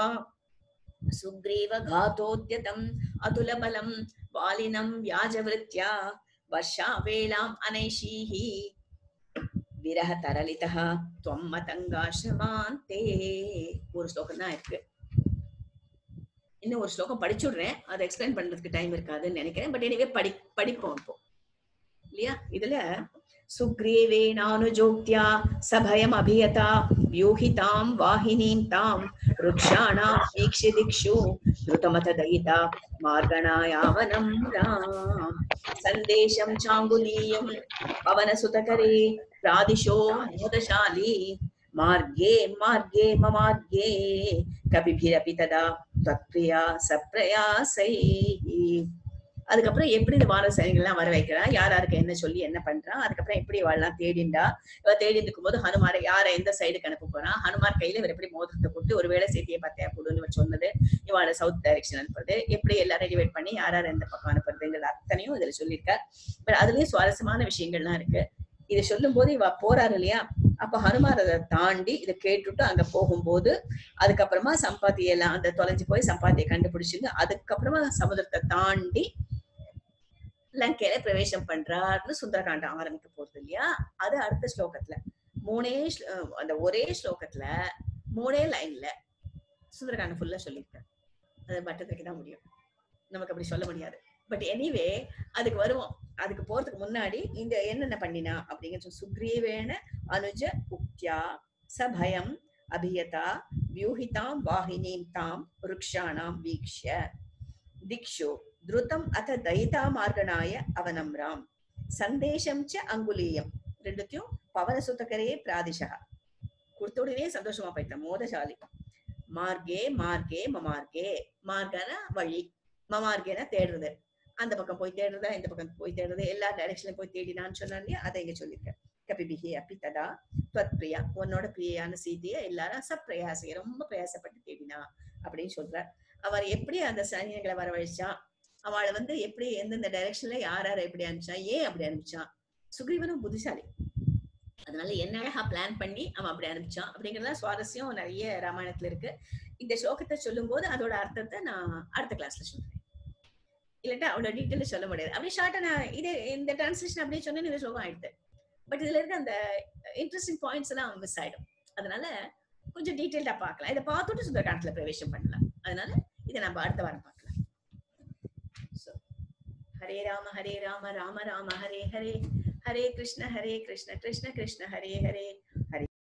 सुग्रीवघातोद्यतम् अतुलबलं वालिनं व्याजवृत्या वर्षावेळाम् अनैषीः விரக தரலிதா துவம் மதங்காசிரமாந்தே ஒரு ஸ்லோகம் தான் இருக்கு இன்னும் ஒரு ஸ்லோகம் படிச்சுடுறேன் அதை எக்ஸ்பிளைன் பண்றதுக்கு டைம் இருக்காதுன்னு நினைக்கிறேன் பட் எனிவே படி படிப்போம் இப்போ இல்லையா இதுல சுக்ரீவேணானுஜோக்தியா சபயம் அபியதா வியூஹிதாம் வாஹினீம் தாம் ருக்ஷாணாம் வீக்ஷி திக்ஷு ధృతమత దయిత మార్గణాయావనం రామ్ సందేశం చాంగులీయం పవన సుతకరే ప్రాదిశో మోదశాలి మార్గే మార్గే మమార్గే కవిభిరపి తదా త్వత్ప్రియా సప్రయాసై அதுக்கப்புறம் எப்படி இந்த வானர சைனிகள்லாம் வர வைக்கிறா யார் யாருக்கு என்ன சொல்லி என்ன பண்றான் அதுக்கப்புறம் எப்படி இவாள்லாம் தேடிண்டா இவ தேடி இருக்கும் போது ஹனுமாரை யாரை எந்த சைடுக்கு அனுப்ப போறான் ஹனுமார் கையில இவர் எப்படி மோதிரத்தை போட்டு ஒருவேளை சேத்தியை பார்த்தியா கொடுன்னு இவர் சொன்னது இவாளை சவுத் டைரக்ஷன் அனுப்புறது எப்படி எல்லாரும் டிவைட் பண்ணி யார் யார் எந்த பக்கம் அனுப்புறதுங்கிறது அத்தனையும் இதுல சொல்லியிருக்கார் பட் அதுலயும் சுவாரஸ்யமான விஷயங்கள்லாம் இருக்கு இதை சொல்லும் போது இவ போறாரு இல்லையா அப்ப ஹனுமார் அதை தாண்டி இதை கேட்டுட்டு அங்க போகும்போது அதுக்கப்புறமா சம்பாத்தியை எல்லாம் அந்த தொலைஞ்சு போய் சம்பாத்தியை கண்டுபிடிச்சிருந்து அதுக்கப்புறமா சமுதிரத்தை தாண்டி லங்கையில பிரவேசம் பண்றாருன்னு சுந்தரகாண்டம் ஆரம்பிக்க போறது இல்லையா அது அடுத்த ஸ்லோகத்துல மூணே ஸ்ல- அஹ் அந்த ஒரே ஸ்லோகத்துல மூணே லைன்ல சுந்தரகாண்டம் ஃபுல்லா சொல்லியிருக்காரு அது மட்டத்துக்கு தான் முடியும் நமக்கு அப்படி சொல்ல முடியாது பட் எனிவே அதுக்கு வருவோம் அதுக்கு போறதுக்கு முன்னாடி இந்த என்னென்ன பண்ணினா அப்படிங்கிற சுக்ரீவேண அனுஜ உக்தியா சபயம் அபியதா வியூஹிதாம் வாஹினீம் தாம் ருக்ஷாணாம் வீக்ஷ்ய திக்ஷு திருதம் அத தயிதா மார்கனாய அவனம்ராம் சந்தேஷம் ச அங்குலீயம் ரெண்டுத்தையும் பவன சுத்தகரே பிராதிஷா கொடுத்த உடனே சந்தோஷமா போயிட்டான் மோதசாலி மார்கே மார்கே மமார்கே மார்கனா வழி மமார்கேனா தேடுறது அந்த பக்கம் போய் தேடுறதா இந்த பக்கம் போய் தேடுறது எல்லா டைரக்ஷன்லயும் போய் தேடினான்னு சொன்னா இல்லையா அதை இங்க சொல்லியிருக்கேன் கபிபிகி அப்பி ததா துவத் பிரியா உன்னோட பிரியான சீதையை எல்லாரும் சப்பிரயாசை ரொம்ப பிரயாசப்பட்டு தேடினா அப்படின்னு சொல்றார் அவர் எப்படி அந்த சைனியங்களை வரவழைச்சான் அவளை வந்து எப்படி எந்தெந்த டைரக்ஷன்ல யார் யாரை எப்படி அனுப்பிச்சான் ஏன் அப்படி அனுப்பிச்சான் சுக்ரீவனும் புத்திசாலி அதனால என்ன அழகா பிளான் பண்ணி அவன் அப்படி அனுப்பிச்சான் அப்படிங்கறதுலாம் சுவாரஸ்யம் நிறைய ராமாயணத்துல இருக்கு இந்த ஸ்லோகத்தை சொல்லும் போது அதோட அர்த்தத்தை நான் அடுத்த கிளாஸ்ல சொல்றேன் இல்லாட்டா அவ்வளவு டீட்டெயில் சொல்ல முடியாது அப்படியே ஷார்ட்டா நான் இது இந்த டிரான்ஸ்லேஷன் அப்படியே சொன்னேன் இந்த ஸ்லோகம் ஆயிடுது பட் இதுல இருக்க அந்த இன்ட்ரெஸ்டிங் பாயிண்ட்ஸ் எல்லாம் மிஸ் ஆயிடும் அதனால கொஞ்சம் டீட்டெயில்டா பார்க்கலாம் இதை பார்த்துட்டு சுந்தரகாண்டத்துல பிரவேசம் பண்ணலாம் அதனால இதை நம்ம அடுத்த வாரம் பார்க்கலாம் So, ஹரே ராம ஹரே ராம ராம ராம ஹரே ஹரே ஹரே கிருஷ்ண ஹரே கிருஷ்ண கிருஷ்ண கிருஷ்ண ஹரே ஹரே